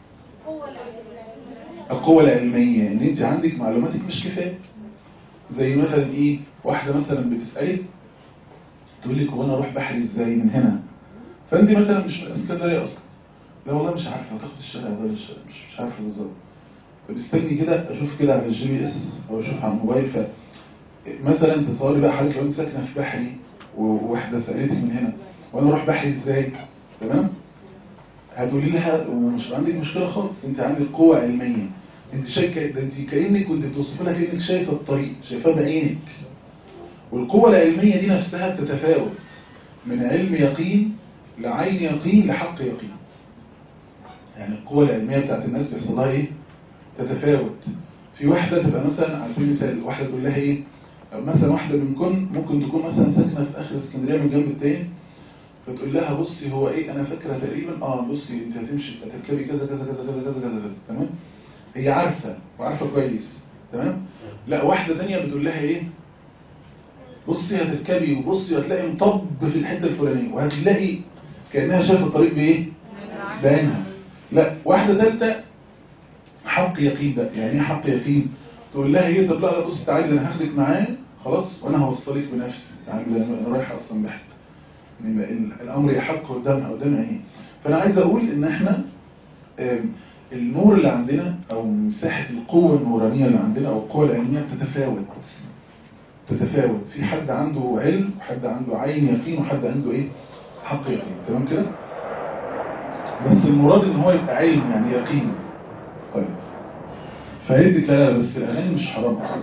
القوه العلميه ان انت عندك معلوماتك مش كفايه زي مثلا ايه واحده مثلا بتسالك تقول لك هو انا اروح بحري ازاي من هنا فانت مثلا مش من اسكندريه اصلا لا والله مش عارفه تاخد الشارع ده ولا الشارع مش مش عارفه بالظبط فبستني كده اشوف كده على الجي بي اس او اشوف على الموبايل ف مثلا تصوري بقى حضرتك لو انت ساكنه في بحري وواحده سالتك من هنا وانا اروح بحري ازاي تمام هتقولي لها ومش عندك مشكله خالص انت عندك قوه علميه انت شايفه ده انت كانك كنت بتوصف لها كانك شايفه الطريق شايفاه بعينك والقوه العلميه دي نفسها بتتفاوت من علم يقين لعين يقين لحق يقين يعني القوة العلمية بتاعت الناس بيحصل لها ايه؟ تتفاوت في واحدة تبقى مثلا على سبيل المثال واحدة تقول لها ايه؟ مثلا واحدة منكم ممكن تكون مثلا ساكنة في آخر اسكندرية من جنب التاني فتقول لها بصي هو ايه انا فاكرة تقريبا اه بصي انت هتمشي هتركبي كذا كذا كذا كذا كذا كذا كذا تمام؟ هي عارفة وعارفة كويس تمام؟ لا واحدة تانية بتقول لها ايه؟ بصي هتركبي وبصي هتلاقي مطب في الحتة الفلانية وهتلاقي كأنها شايفة الطريق بايه؟ بعينها لا واحدة ثالثة حق يقين بقى يعني ايه حق يقين تقول لها ايه طب لا لا بص تعالي انا هاخدك معايا خلاص وانا هوصلك بنفسي تعالي ده انا رايح اصلا بحث يعني بقى ال- الامر يحق قدامها قدامها ايه فانا عايز اقول ان احنا آم، النور اللي عندنا او مساحة القوة النورانية اللي عندنا او القوة العلمية بتتفاوت تتفاوت في حد عنده علم وحد عنده عين يقين وحد عنده ايه حق يقين تمام كده بس المراد ان هو يبقى علم يعني يقين طيب فقالت لا لا بس الاغاني مش حرام اصلا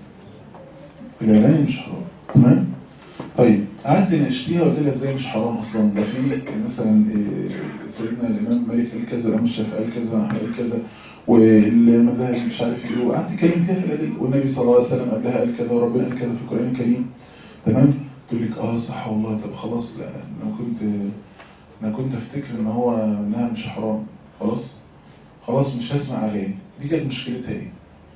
الاغاني مش حرام تمام طيب قعدت نشتيها وقلت لها ازاي مش حرام اصلا ده في مثلا إيه، سيدنا الامام مالك قال كذا الامام الشافعي قال كذا احمد قال كذا والمذاهب مش عارف ايه وقعدت اتكلم فيها في الادله والنبي صلى الله عليه وسلم قبلها قال كذا وربنا قال كذا في القران الكريم تمام تقول لك اه صح والله طب خلاص لا انا كنت انا كنت افتكر ان هو انها مش حرام خلاص خلاص مش هسمع اغاني دي كانت مشكلتها ايه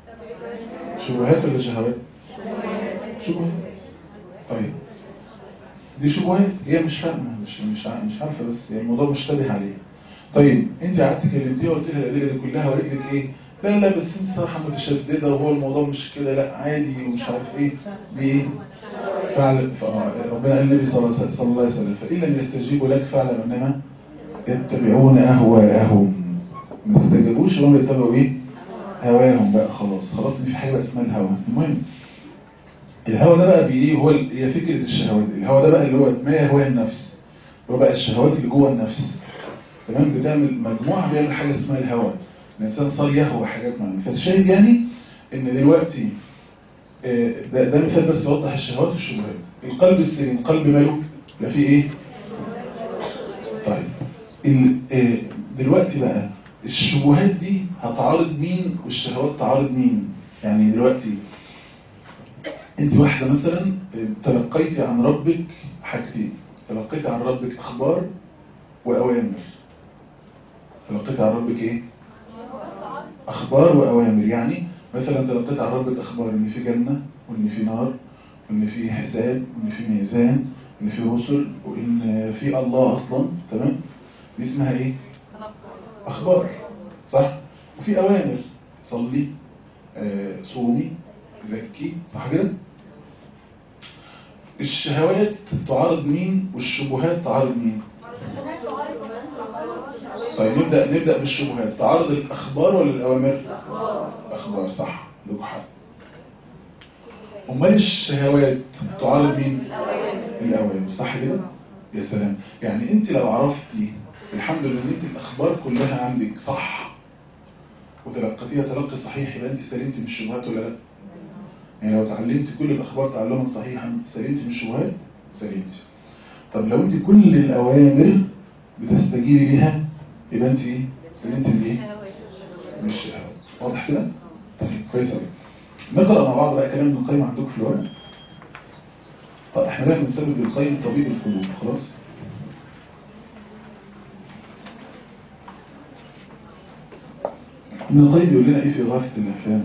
شبهات ولا شهوات شبهات طيب دي شبهات هي مش فاهمه مش مش ع- مش عارفه بس يعني الموضوع مشتبه عليه طيب انت قعدت كلمتيها وقلت لها الادله دي كلها وقالت لك ايه لا لا بس انت صراحة متشددة وهو الموضوع مش كده لا عادي ومش عارف ايه ليه فعل ف- ربنا قال النبي صلى الله عليه- صلى الله عليه وسلم فإن لم يستجيبوا لك فاعلم انما يتبعون اهواءهم ما استجابوش هم يتبعوا ايه هواهم بقى خلاص خلاص ان في حاجه بقى اسمها الهوى المهم الهوى ده بقى بايه هو ال- هي فكره الشهوات الهوى ده بقى اللي هو ما يهوى النفس اللي هو بقى الشهوات اللي جوه النفس تمام بتعمل مجموعه بيعمل حاجه اسمها الهوى الانسان صار يهوى حاجات معينه فالشاهد يعني ان دلوقتي آه، ده, ده مثال بس يوضح الشهوات والشبهات القلب السليم قلب ماله لا فيه ايه طيب ال- آه، دلوقتي بقى الشبهات دي هتعارض مين والشهوات تعارض مين يعني دلوقتي انت واحدة مثلا آه، تلقيتي عن ربك حاجتين تلقيتي عن ربك اخبار واوامر تلقيتي عن ربك ايه اخبار واوامر يعني مثلا تلقيت عن ربك اخبار ان في جنة وان في نار وان في حساب وان في ميزان وان في رسل وان في الله اصلا تمام دي اسمها ايه اخبار صح وفي اوامر صلي آه، صومي زكي صح كده الشهوات تعارض مين والشبهات تعارض مين طيب نبدأ نبدأ بالشبهات تعارض الأخبار ولا الأوامر أخبار صح لك حق أمال الشهوات تعارض مين الأوامر صح كده يا سلام يعني أنت لو عرفتي الحمد لله ان انت الأخبار كلها عندك صح وتلقتيها تلقي صحيح يبقى أنت سلمتي من الشبهات ولا لا يعني لو تعلمت كل الأخبار تعلما صحيحا سلمتي من الشبهات سلمتي طب لو أنت كل الأوامر بتستجيبي ليها يبقى أنت إيه؟ سلمتي من إيه؟ من الشهوات واضح كده؟ طيب كويس أوي نقرأ مع بعض بقى كلام ابن القيم عندكم في الورق طب احنا بقى بنسمي ابن القيم طبيب القلوب خلاص ابن القيم بيقول لنا ايه في غاثة الافهام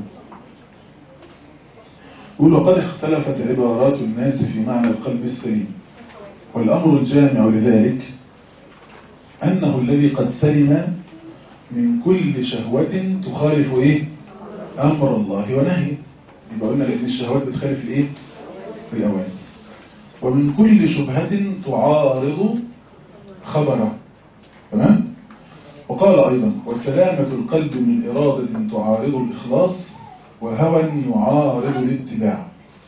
يقول وقد اختلفت عبارات الناس في معنى القلب السليم والأمر الجامع لذلك أنه الذي قد سلم من كل شهوة تخالف إيه؟ أمر الله ونهيه يبقى قلنا لأن الشهوات بتخالف الإيه؟ الأوامر ومن كل شبهة تعارض خبره تمام؟ وقال أيضا وسلامة القلب من إرادة تعارض الإخلاص وهوى يعارض الاتباع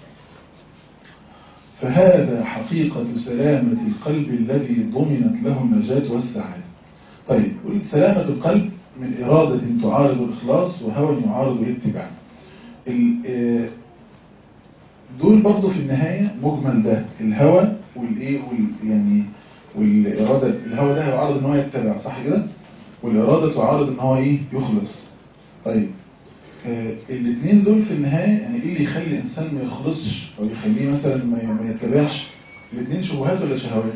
فهذا حقيقة سلامة القلب الذي ضمنت له النجاة والسعادة طيب قلت سلامة القلب من إرادة تعارض الإخلاص وهوى يعارض الاتباع ال- آه، دول برضو في النهاية مجمل ده الهوى والإيه وال يعني والإرادة الهوى ده هيعارض إن هو يتبع صح كده والإرادة تعارض إن هو إيه يخلص طيب آه، الاثنين دول في النهاية يعني ايه اللي يخلي الانسان ما يخلصش او يخليه مثلا ما ما يتبعش الاثنين شبهات ولا شهوات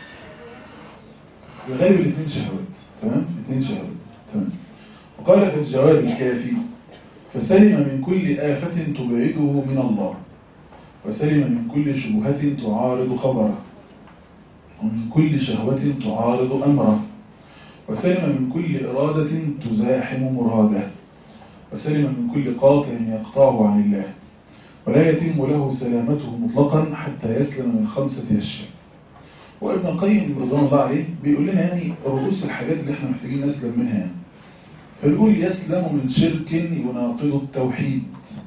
الغالب الاثنين شهوات تمام الاثنين شهوات تمام وقال في الجواب الكافي فسلم من كل آفة تبعده من الله وسلم من كل شبهة تعارض خبره ومن كل شهوة تعارض أمره وسلم من كل إرادة تزاحم مراده وسلم من كل قاطع يقطعه عن الله ولا يتم له سلامته مطلقا حتى يسلم من خمسة أشياء وابن القيم رضوان الله عليه بيقول لنا يعني رؤوس الحاجات اللي احنا محتاجين نسلم منها يعني. فيقول يسلم من شرك يناقض التوحيد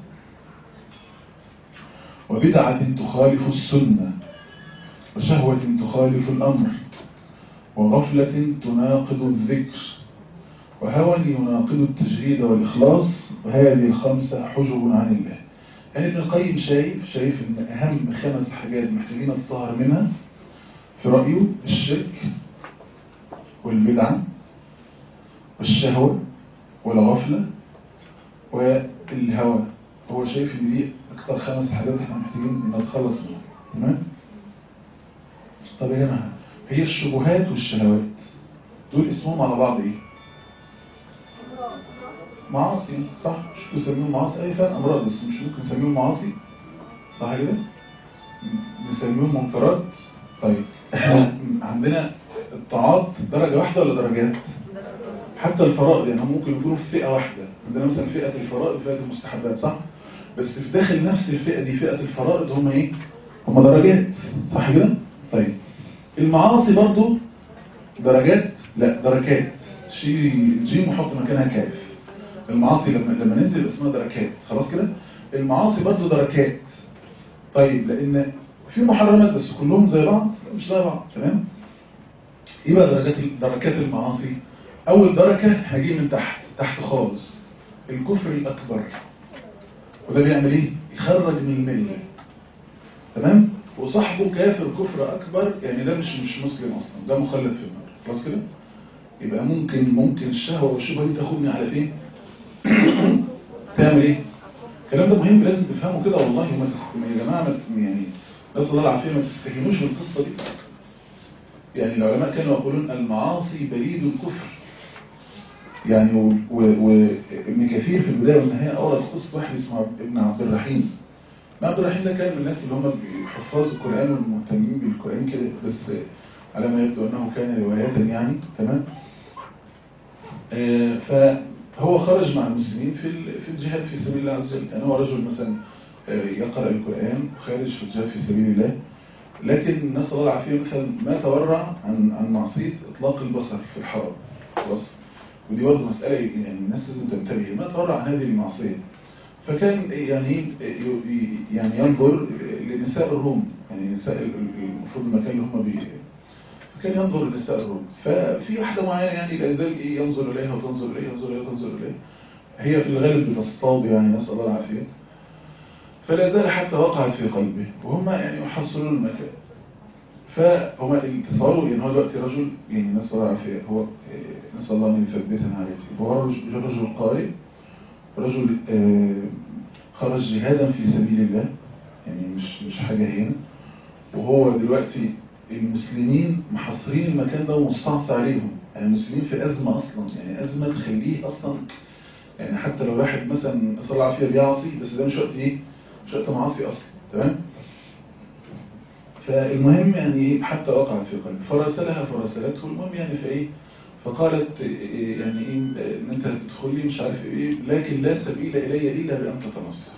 وبدعة تخالف السنة وشهوة تخالف الأمر وغفلة تناقض الذكر وهوى يناقض التجريد والإخلاص وهذه الخمسة حجب عن الله يعني ابن القيم شايف شايف ان اهم خمس حاجات محتاجين نتطهر منها في رأيه الشرك والبدعة والشهوة والغفلة والهوى هو شايف ان دي اكتر خمس حاجات احنا محتاجين نتخلص منها تمام طب يا جماعة هي الشبهات والشهوات دول اسمهم على بعض ايه معاصي صح مش بنسميهم معاصي اي فعلا امراض بس مش ممكن نسميهم معاصي صح كده نسميهم منكرات طيب احنا عندنا الطاعات درجة واحدة ولا درجات حتى الفرائض يعني هم ممكن يكونوا في فئة واحدة عندنا مثلا فئة الفرائض وفئة المستحبات صح؟ بس في داخل نفس الفئة دي فئة الفرائض هم ايه؟ هم درجات صح كده؟ طيب المعاصي برضو درجات لا دركات شيل جيم وحط مكانها كاف المعاصي لما لما ننزل اسمها دركات خلاص كده المعاصي برضو دركات طيب لان في محرمات بس كلهم زي بعض لا، مش زي بعض تمام ايه بقى درجات دركات المعاصي اول دركه هجي من تحت تحت خالص الكفر الاكبر وده بيعمل ايه يخرج من المله تمام وصاحبه كافر كفر اكبر يعني ده مش مش مسلم اصلا ده مخلد في النار خلاص كده يبقى ممكن ممكن الشهوه والشبهه دي تاخدني على فين تعمل ايه الكلام ده مهم لازم تفهمه كده والله ما تس... يا جماعه ما ت- يعني نسال الله العافيه ما تستهينوش بالقصه دي يعني العلماء كانوا يقولون المعاصي بريد الكفر يعني وابن و... و... ابن كثير في البدايه والنهايه اورد قصه واحد اسمه عبد- ابن عبد الرحيم ابن عبد الرحيم ده كان من الناس اللي هم حفاظ القران والمهتمين بالقران كده بس على ما يبدو انه كان روايه يعني تمام آه، فهو خرج مع المسلمين في ال- في الجهاد في سبيل الله عز وجل يعني هو رجل مثلا آه، يقرأ القرآن وخارج في الجهاد في سبيل الله لكن نسأل الله العافية مثلا ما تورع عن عن معصية إطلاق البصر في الحرم خلاص ودي برضه مسألة يعني الناس لازم تنتبه ما تورع عن هذه المعصية فكان يعني ي- يعني ينظر لنساء الروم يعني نساء ال- ال- المفروض المكان اللي هم بي كان ينظر لنساء الروم ففي واحدة معينة يعني لا يزال إيه ينظر إليها وتنظر إليها ينظر إليها وتنظر إليها هي في الغالب بتصطاد يعني نسأل الله العافية فلا زال حتى وقعت في قلبه وهم يعني يحصلون المكان فهم تصوروا يعني هو دلوقتي رجل يعني نسأل الله العافية هو إيه، نسأل الله أن يثبتنا عليه هو رجل, رجل قارئ رجل آه، خرج جهادا في سبيل الله يعني مش مش حاجة هنا وهو دلوقتي المسلمين محاصرين المكان ده ومستعصى عليهم يعني المسلمين في أزمة أصلا يعني أزمة تخليه أصلا يعني حتى لو واحد مثلا صلى الله عليه بيعصي بس ده مش وقت إيه مش وقت معاصي أصلا تمام فالمهم يعني إيه حتى وقعت في قلبه فرسلها فرسلته المهم يعني فإيه فقالت إيه يعني إيه إن أنت هتدخلي مش عارف إيه لكن لا سبيل إلي إلا بأن تتنصر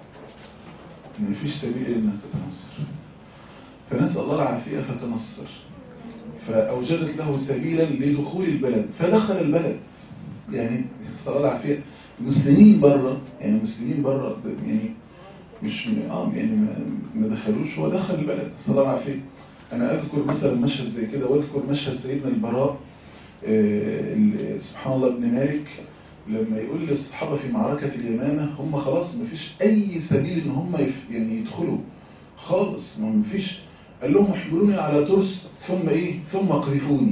ما فيش سبيل إلا أن تتنصر فنسأل الله العافية فتنصر فأوجدت له سبيلا لدخول البلد فدخل البلد يعني نسأل الله العافية المسلمين بره يعني المسلمين بره يعني مش اه يعني ما, ما دخلوش هو دخل البلد نسأل الله العافية أنا أذكر مثلا مشهد زي كده وأذكر مشهد سيدنا البراء آه، ال- سبحان الله ابن مالك لما يقول للصحابة في معركة اليمامة هم خلاص ما فيش أي سبيل إن هم يف- يعني يدخلوا خالص ما فيش قال لهم احملوني على ترس ثم ايه ثم قذفوني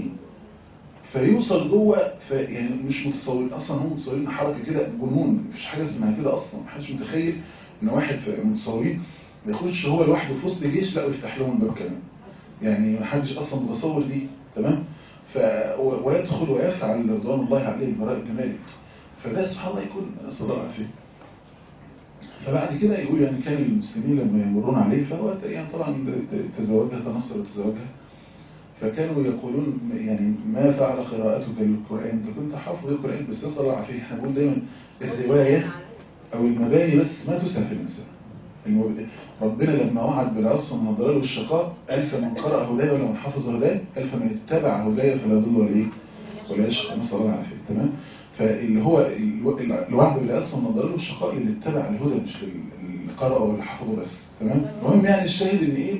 فيوصل جوه ف يعني مش متصور اصلا هم متصورين حركه كده جنون مفيش حاجه اسمها كده اصلا محدش متخيل ان واحد في متصورين ما يخش هو لوحده في وسط الجيش لا ويفتح لهم الباب كمان يعني محدش اصلا متصور دي تمام ف و- ويدخل ويفعل رضوان الله عليه البراء بن مالك فده سبحان الله يكون نسال الله العافيه فبعد كده يقول يعني كان المسلمين لما يمرون عليه فهو ت- يعني طبعا ت- تزوجها تنصر وتزوجها فكانوا يقولون يعني ما فعل قراءتك للقرآن انت كنت حافظ القرآن بس نسأل الله العافية احنا بنقول دايما الرواية او المباني بس ما تسهل الإنسان المب- ربنا لما وعد بالعصر من الضلال والشقاء قال فمن قرأ هدايا ولا من حفظ هدايا قال فمن اتبع هدايا فلا يضل ولا ايه ولا يشقى نسأل الله العافية تمام فاللي هو الو- الوعد بالعصر من الضلال والشقاء اللي اتبع الهدى مش اللي قرأ ولا حفظه بس تمام المهم يعني الشاهد ان ايه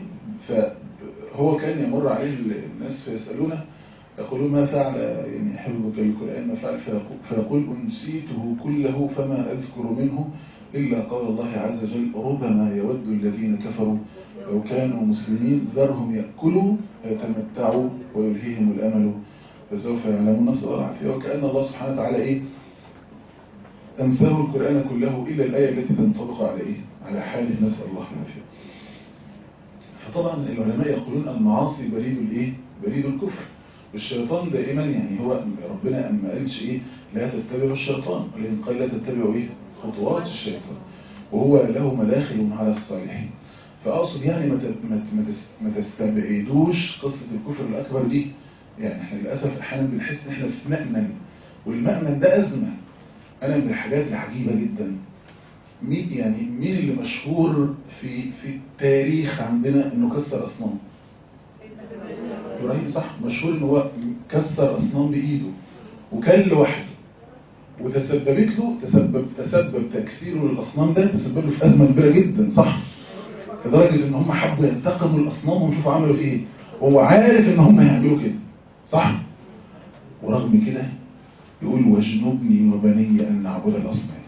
فهو كان يمر عليه الناس فيسألونه يقولون ما فعل يعني حفظك للقرآن ما فعل فيقول, فيقول أنسيته كله فما أذكر منه إلا قال الله عز وجل ربما يود الذين كفروا لو كانوا مسلمين ذرهم يأكلوا ويتمتعوا ويلهيهم الأمل فسوف يعلمون نسأل الله العافية وكأن الله سبحانه وتعالى إيه أنساه القرآن كله إلا الآية التي تنطبق على إيه على حاله نسأل الله العافية فطبعا العلماء يقولون المعاصي بريد الإيه بريد الكفر والشيطان دائما يعني هو ربنا ما قالش إيه لا تتبعوا الشيطان ولكن قال لا تتبعوا إيه خطوات الشيطان وهو له مداخل على الصالحين فأقصد يعني ما ت- ما ت- ما تس- ما تستبعدوش قصة الكفر الأكبر دي يعني احنا للأسف أحيانا بنحس إن احنا في مأمن والمأمن ده أزمة أنا من الحاجات العجيبة جدا مين يعني مين اللي مشهور في في التاريخ عندنا انه كسر اصنام ابراهيم صح مشهور ان هو كسر اصنام بايده وكان لوحده وتسببت له تسبب تسبب تكسيره للاصنام ده تسبب له في ازمه كبيره جدا صح لدرجه ان هم حبوا ينتقموا الاصنام ويشوفوا عملوا فيه ايه هو عارف ان هم هيعملوا كده صح ورغم كده يقول واجنبني وبني ان نعبد الاصنام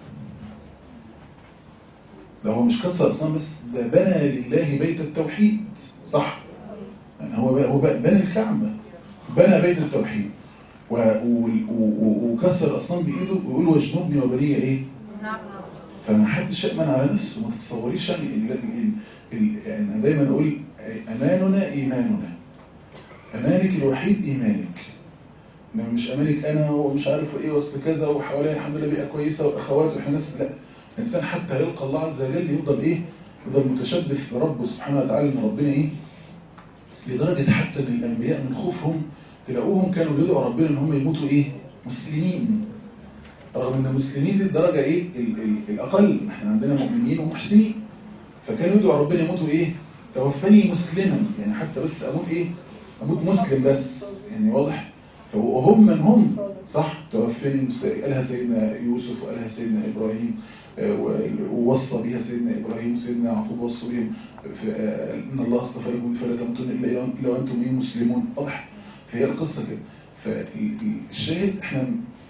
ده هو مش كسر اصنام بس ده بنى لله بيت التوحيد صح يعني هو هو بنى الكعبه بنى بيت التوحيد و- و- و- وكسر الاصنام بايده ويقول واجنبني وبني ايه نعم فما حدش يأمن على نفسه ما تتصوريش يعني ال- ال- ال- يعني أنا دايما اقول اماننا ايماننا امانك الوحيد ايمانك انما مش امانك انا ومش عارف ايه وسط كذا وحواليا الحمد لله بيئه كويسه واخوات واحنا ناس لا الانسان حتى يلقى الله عز وجل يفضل ايه يفضل متشبث بربه سبحانه وتعالى ان ربنا ايه لدرجه حتى ان الانبياء من خوفهم تلاقوهم كانوا بيدعوا ربنا ان هم يموتوا ايه مسلمين رغم ان المسلمين دي الدرجه ايه ال ال الاقل احنا عندنا مؤمنين ومحسنين فكانوا يدعوا ربنا يموتوا ايه توفني مسلما يعني حتى بس اموت ايه اموت مسلم بس يعني واضح فهم من هم صح توفني مس- قالها سيدنا يوسف وقالها سيدنا ابراهيم آه، و- ووصى بها سيدنا ابراهيم وسيدنا يعقوب وصوا بهم ف- آه، ان الله اصطفى لكم فلا تموتن الا الا وانتم ايه مسلمون واضح فهي القصه كده فالشاهد احنا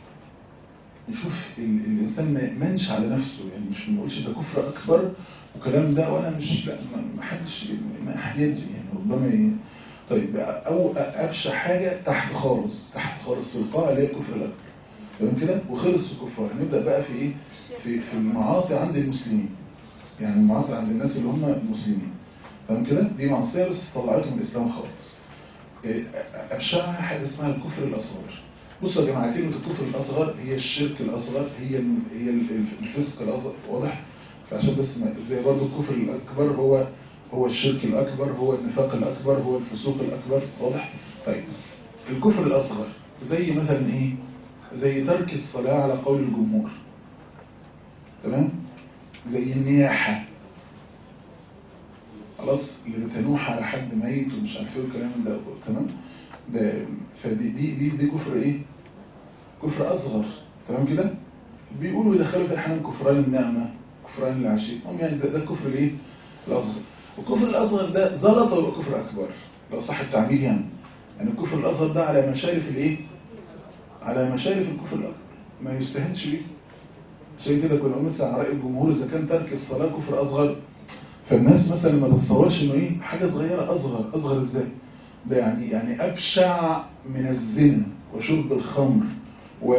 نشوف ال- الإنسان ما يأمنش على نفسه يعني مش بنقولش ده كفر أكبر وكلام ده وأنا مش لا ما- ما حدش ما حد يدري يعني ربما ي... طيب أو أبشع حاجة تحت خالص تحت خالص في القاع اللي هي الكفر الأكبر تمام كده وخلص الكفار نبدأ بقى في إيه في في المعاصي عند المسلمين يعني المعاصي عند الناس اللي هم المسلمين تمام كده دي معصية بس طلعتهم من الإسلام خالص إيه، أبشعها حاجة اسمها الكفر الأصغر بصوا يا جماعة كلمة الكفر الأصغر هي الشرك الأصغر هي ال- هي ال- الفسق الأصغر واضح فعشان بس ما زي برضه الكفر الأكبر هو هو الشرك الأكبر هو النفاق الأكبر هو الفسوق الأكبر واضح طيب الكفر الأصغر زي مثلا إيه زي ترك الصلاة على قول الجمهور تمام زي النياحة خلاص اللي بتنوح على حد ميت ومش عارف ايه الكلام ده تمام ده فدي دي دي, دي كفر ايه كفر اصغر تمام كده بيقولوا يدخلوا في احيانا كفران النعمه كفران العشيق هم يعني ده, ده الكفر الايه الاصغر والكفر الاصغر ده زلط ولا كفر اكبر لو صح التعبير يعني يعني الكفر الاصغر ده على مشارف الايه على مشارف الكفر الاكبر ما يستهنش بيه عشان كده كنا مثلا على راي الجمهور اذا كان ترك الصلاه كفر اصغر فالناس مثلا ما تتصورش انه ايه حاجه صغيره اصغر اصغر ازاي ده يعني يعني ابشع من الزنا وشرب الخمر و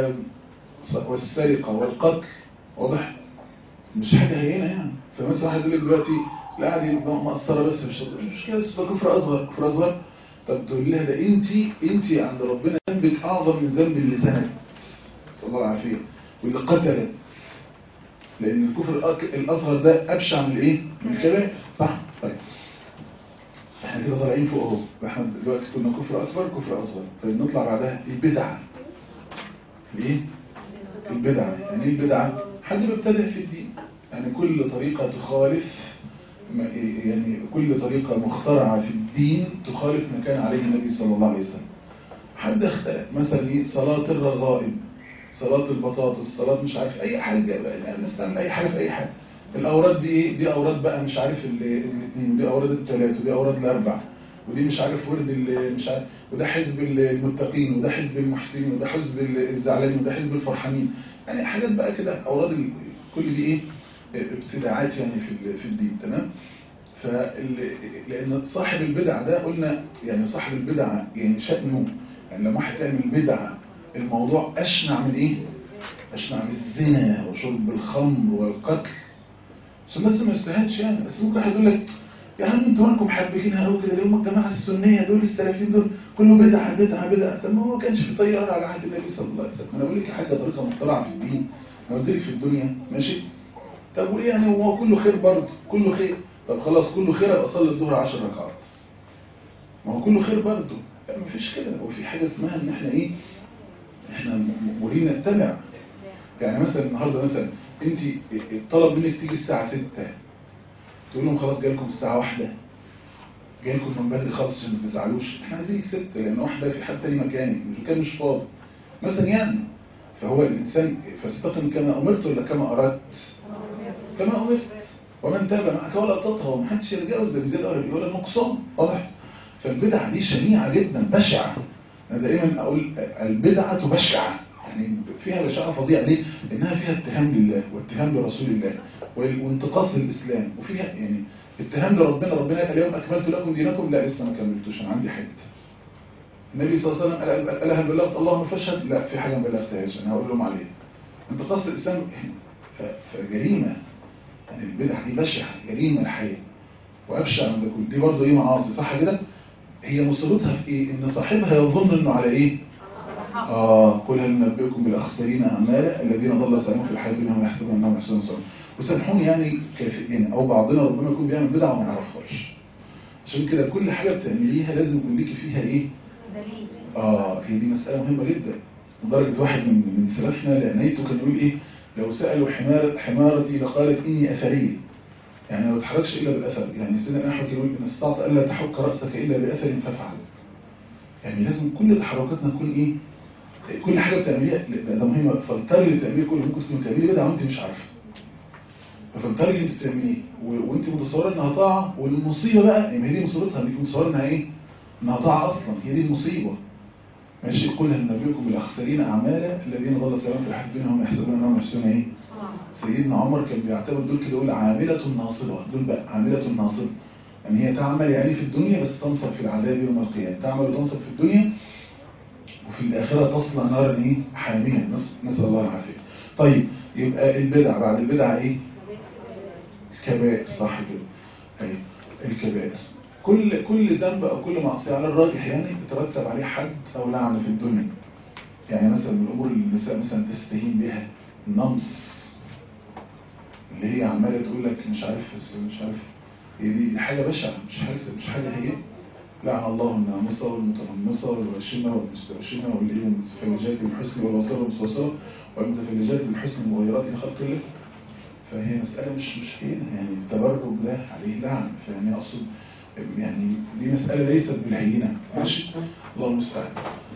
والسرقه والقتل واضح مش حاجه هينه يعني فمثلا واحد يقول لك دلوقتي لا قاعد مقصره بس مش مش مشكله بس ده كفر اصغر كفر اصغر طب تقول لها ده انت انت عند ربنا ذنبك اعظم من ذنب اللي زنت صلى الله عليه وسلم واللي قتلت لان الكفر الأك- الاصغر ده ابشع من الايه من الكبائر صح طيب احنا كده طالعين فوق اهو احنا دلوقتي كنا كفر اكبر كفر اصغر طيب نطلع بعدها البدعه الايه البدعه يعني ايه البدعه حد بيبتدع في الدين يعني كل طريقه تخالف ما- يعني كل طريقه مخترعه في الدين تخالف ما كان عليه النبي صلى الله عليه وسلم حد اختلف مثلا ايه صلاه الرغائب صلاة البطاطس صلاة مش عارف أي حاجة بقى يعني نستعمل أي حاجة في أي حاجة الأوراد دي إيه دي أوراد بقى مش عارف ال- الاثنين ودي أوراد الثلاث ودي أوراد الأربع ودي مش عارف ورد ال- مش عارف وده حزب المتقين وده حزب المحسنين وده حزب الزعلانين وده حزب الفرحانين يعني حاجات بقى كده أوراد ال- كل دي إيه ابتداعات يعني في ال- في الدين تمام فال... لأن صاحب البدع ده قلنا يعني صاحب البدعة يعني شأنه يعني لما واحد يعمل بدعة الموضوع أشنع من إيه؟ أشنع من الزنا وشرب الخمر والقتل عشان بس ما يستهانش يعني بس ممكن واحد يقول لك يا عم انتوا مالكم محبكينها قوي كده ليه هم الجماعه السنيه دول السلفيين دول كله بدعه بدعه بدعه طب ما هو ما كانش في طياره على عهد النبي صلى الله عليه وسلم انا بقول لك يا حاجه طريقه مخترعه في الدين انا قلت لك في الدنيا ماشي طب وايه يعني هو كله خير برضه كله خير طب خلاص كله خير ابقى اصلي الظهر 10 ركعات ما هو كله خير برضه لا مفيش كده هو في حاجه اسمها ان احنا ايه احنا مأمورين نتبع يعني مثلا النهارده مثلا انت الطلب منك تيجي الساعه 6 تقول لهم خلاص جاي لكم الساعه 1 جاي لكم من بدري خالص عشان ما تزعلوش احنا عايزينك 6 لان واحده في حد تاني مكاني المكان مش فاضي مثلا يعني فهو الانسان فاستقم كما امرت ولا كما اردت كما امرت ومن تاب معك ولا تطغى ومحدش يتجاوز ده بيزيد ولا نقصان واضح فالبدعه دي شنيعه جدا بشعه انا دائما اقول البدعه بشعه يعني فيها بشاعة فظيعة ليه؟ لأنها فيها اتهام لله واتهام لرسول الله وانتقاص للإسلام وفيها يعني اتهام لربنا ربنا قال اليوم أكملت لكم دينكم لا لسه ما كملتوش أنا عندي حته النبي صلى الله عليه وسلم قال قالها بلغت اللهم فاشهد لا في حاجة ما بلغتهاش أنا هقول لهم عليها انتقاص الإسلام فجريمة يعني البدع دي بشعة جريمة الحقيقة وأبشع من ده كله دي برضه إيه معاصي صح كده؟ هي مصيبتها في إيه؟ إن صاحبها يظن إنه على إيه؟ آه قل هل ننبئكم بالأخسرين أعمالا الذين ضل سعيهم في الحياة الدنيا يحسبون أنهم يحسنون صنعا وسامحوني يعني كافئين أو بعضنا ربما يكون بيعمل بدعة وما يعرفهاش عشان كده كل حاجة بتعمليها لازم يكون ليكي فيها إيه؟ دليل آه هي دي مسألة مهمة جدا لدرجة واحد من من سلفنا لعنيته كان يقول إيه لو سألوا حمار حمارتي لقالت إني أثرية يعني ما بتحركش إلا بالأثر يعني سيدنا أحمد يقول إن استطعت ألا تحك رأسك إلا بأثر فافعل يعني لازم كل تحركاتنا تكون إيه كل حاجة بتعمليها ده ده مهمة فلتري اللي بتعمليه كله ممكن تكون بتعملي بدعة وانت مش عارفة فلتري اللي انت بتعمليه و- وانت متصورة انها طاعة والمصيبة بقى يعني هي دي مصيبتها انك متصورة انها ايه انها طاعة اصلا هي دي المصيبة ماشي قل هل نبيكم بالاخسرين اعمالا الذين ضل سواء في الحياة الدنيا هم يحسبون انهم يحسنون ايه سيدنا عمر كان بيعتبر دول كده يقول عاملة ناصبة دول بقى عاملة ناصبة يعني هي تعمل يعني في الدنيا بس تنصب في العذاب يوم القيامة تعمل وتنصب في الدنيا وفي الآخرة تصلى نارا إيه حامية نس- نسأل الله العافية طيب يبقى البدع بعد البدع إيه الكبائر صح كده أيوة الكبائر كل كل ذنب أو كل معصية على الراجح يعني تترتب عليه حد أو لعنة في الدنيا يعني مثلا من الأمور اللي النساء مثلا تستهين بها النمص اللي هي عمالة تقول لك مش عارف مش عارف هي دي دي حاجة بشعة مش حاجة مش حاجة هي لعن الله النامصة والمتنمصة والواشمة والمستوشمة والإيه والمتفلجات بالحسن والوصل والمستوصلة والمتفلجات بالحسن المغيرات لخلق الله فهي مسألة مش مش كده يعني التبرج ده عليه لعن فيعني أقصد يعني دي مسألة ليست بالهينة ماشي الله المستعان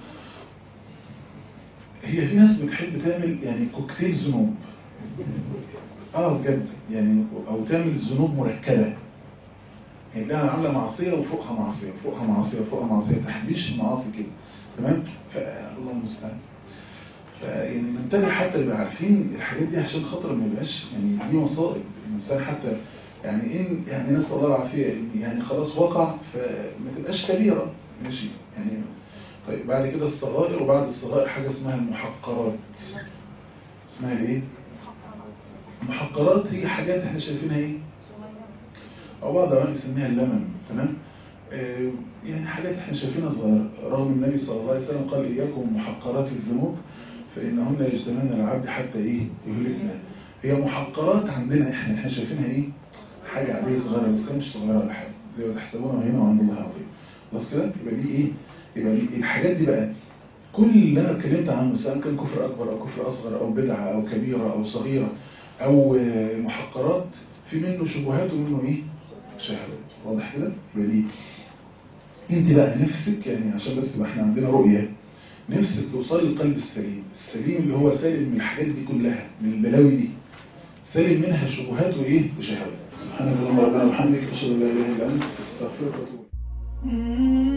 هي في ناس بتحب تعمل يعني كوكتيل ذنوب اه بجد يعني او تعمل ذنوب مركبه يعني تلاقيها عامله معصيه وفوقها معصيه وفوقها معصيه وفوقها معصيه تحبيش المعاصي كده تمام فالله المستعان فيعني ننتبه حتى نبقى عارفين الحاجات دي عشان خاطر ما يبقاش يعني دي مصائب الانسان حتى يعني ان يعني نسال الله العافيه إن يعني خلاص وقع فما تبقاش كبيره ماشي يعني طيب بعد كده الصغائر وبعد الصغائر حاجه اسمها المحقرات اسمها ايه المحقرات هي حاجات احنا شايفينها ايه او بعض العلماء يسميها اللمم تمام آه، يعني حاجات احنا شايفينها صغيره رغم النبي صلى الله عليه وسلم قال اياكم محقرات الذنوب فانهن يجتمعن العبد حتى ايه يهلكنا هي محقرات عندنا احنا احنا شايفينها ايه حاجه عاديه صغيره بس هي مش صغيره ولا حاجه زي ما تحسبونها هنا وعند الله عظيم خلاص كده يبقى دي ايه يبقى دي الحاجات دي بقى كل اللي انا اتكلمت عنه سواء كان كفر اكبر او كفر اصغر او بدعه او كبيره او صغيره او آه، محقرات في منه شبهات ومنه ايه شهوات واضح كده يبقى دي انت بقى نفسك يعني عشان بس يبقى احنا عندنا رؤيه نفسك توصلي للقلب السليم السليم اللي هو سالم من الحاجات دي كلها من البلاوي دي سالم منها شبهات وايه وشهوات سبحانك اللهم ربنا وبحمدك اشهد ان لا اله الا انت استغفرك واتوب إليك.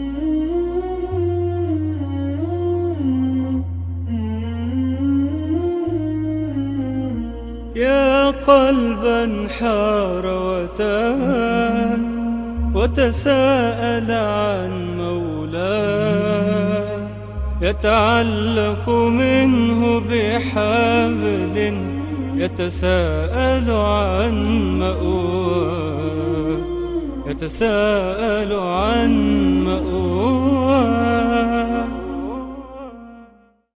يا قلبا حار وتاه وتساءل عن مولاه يتعلق منه بحبل يتساءل عن مأواه يتساءل عن مأواه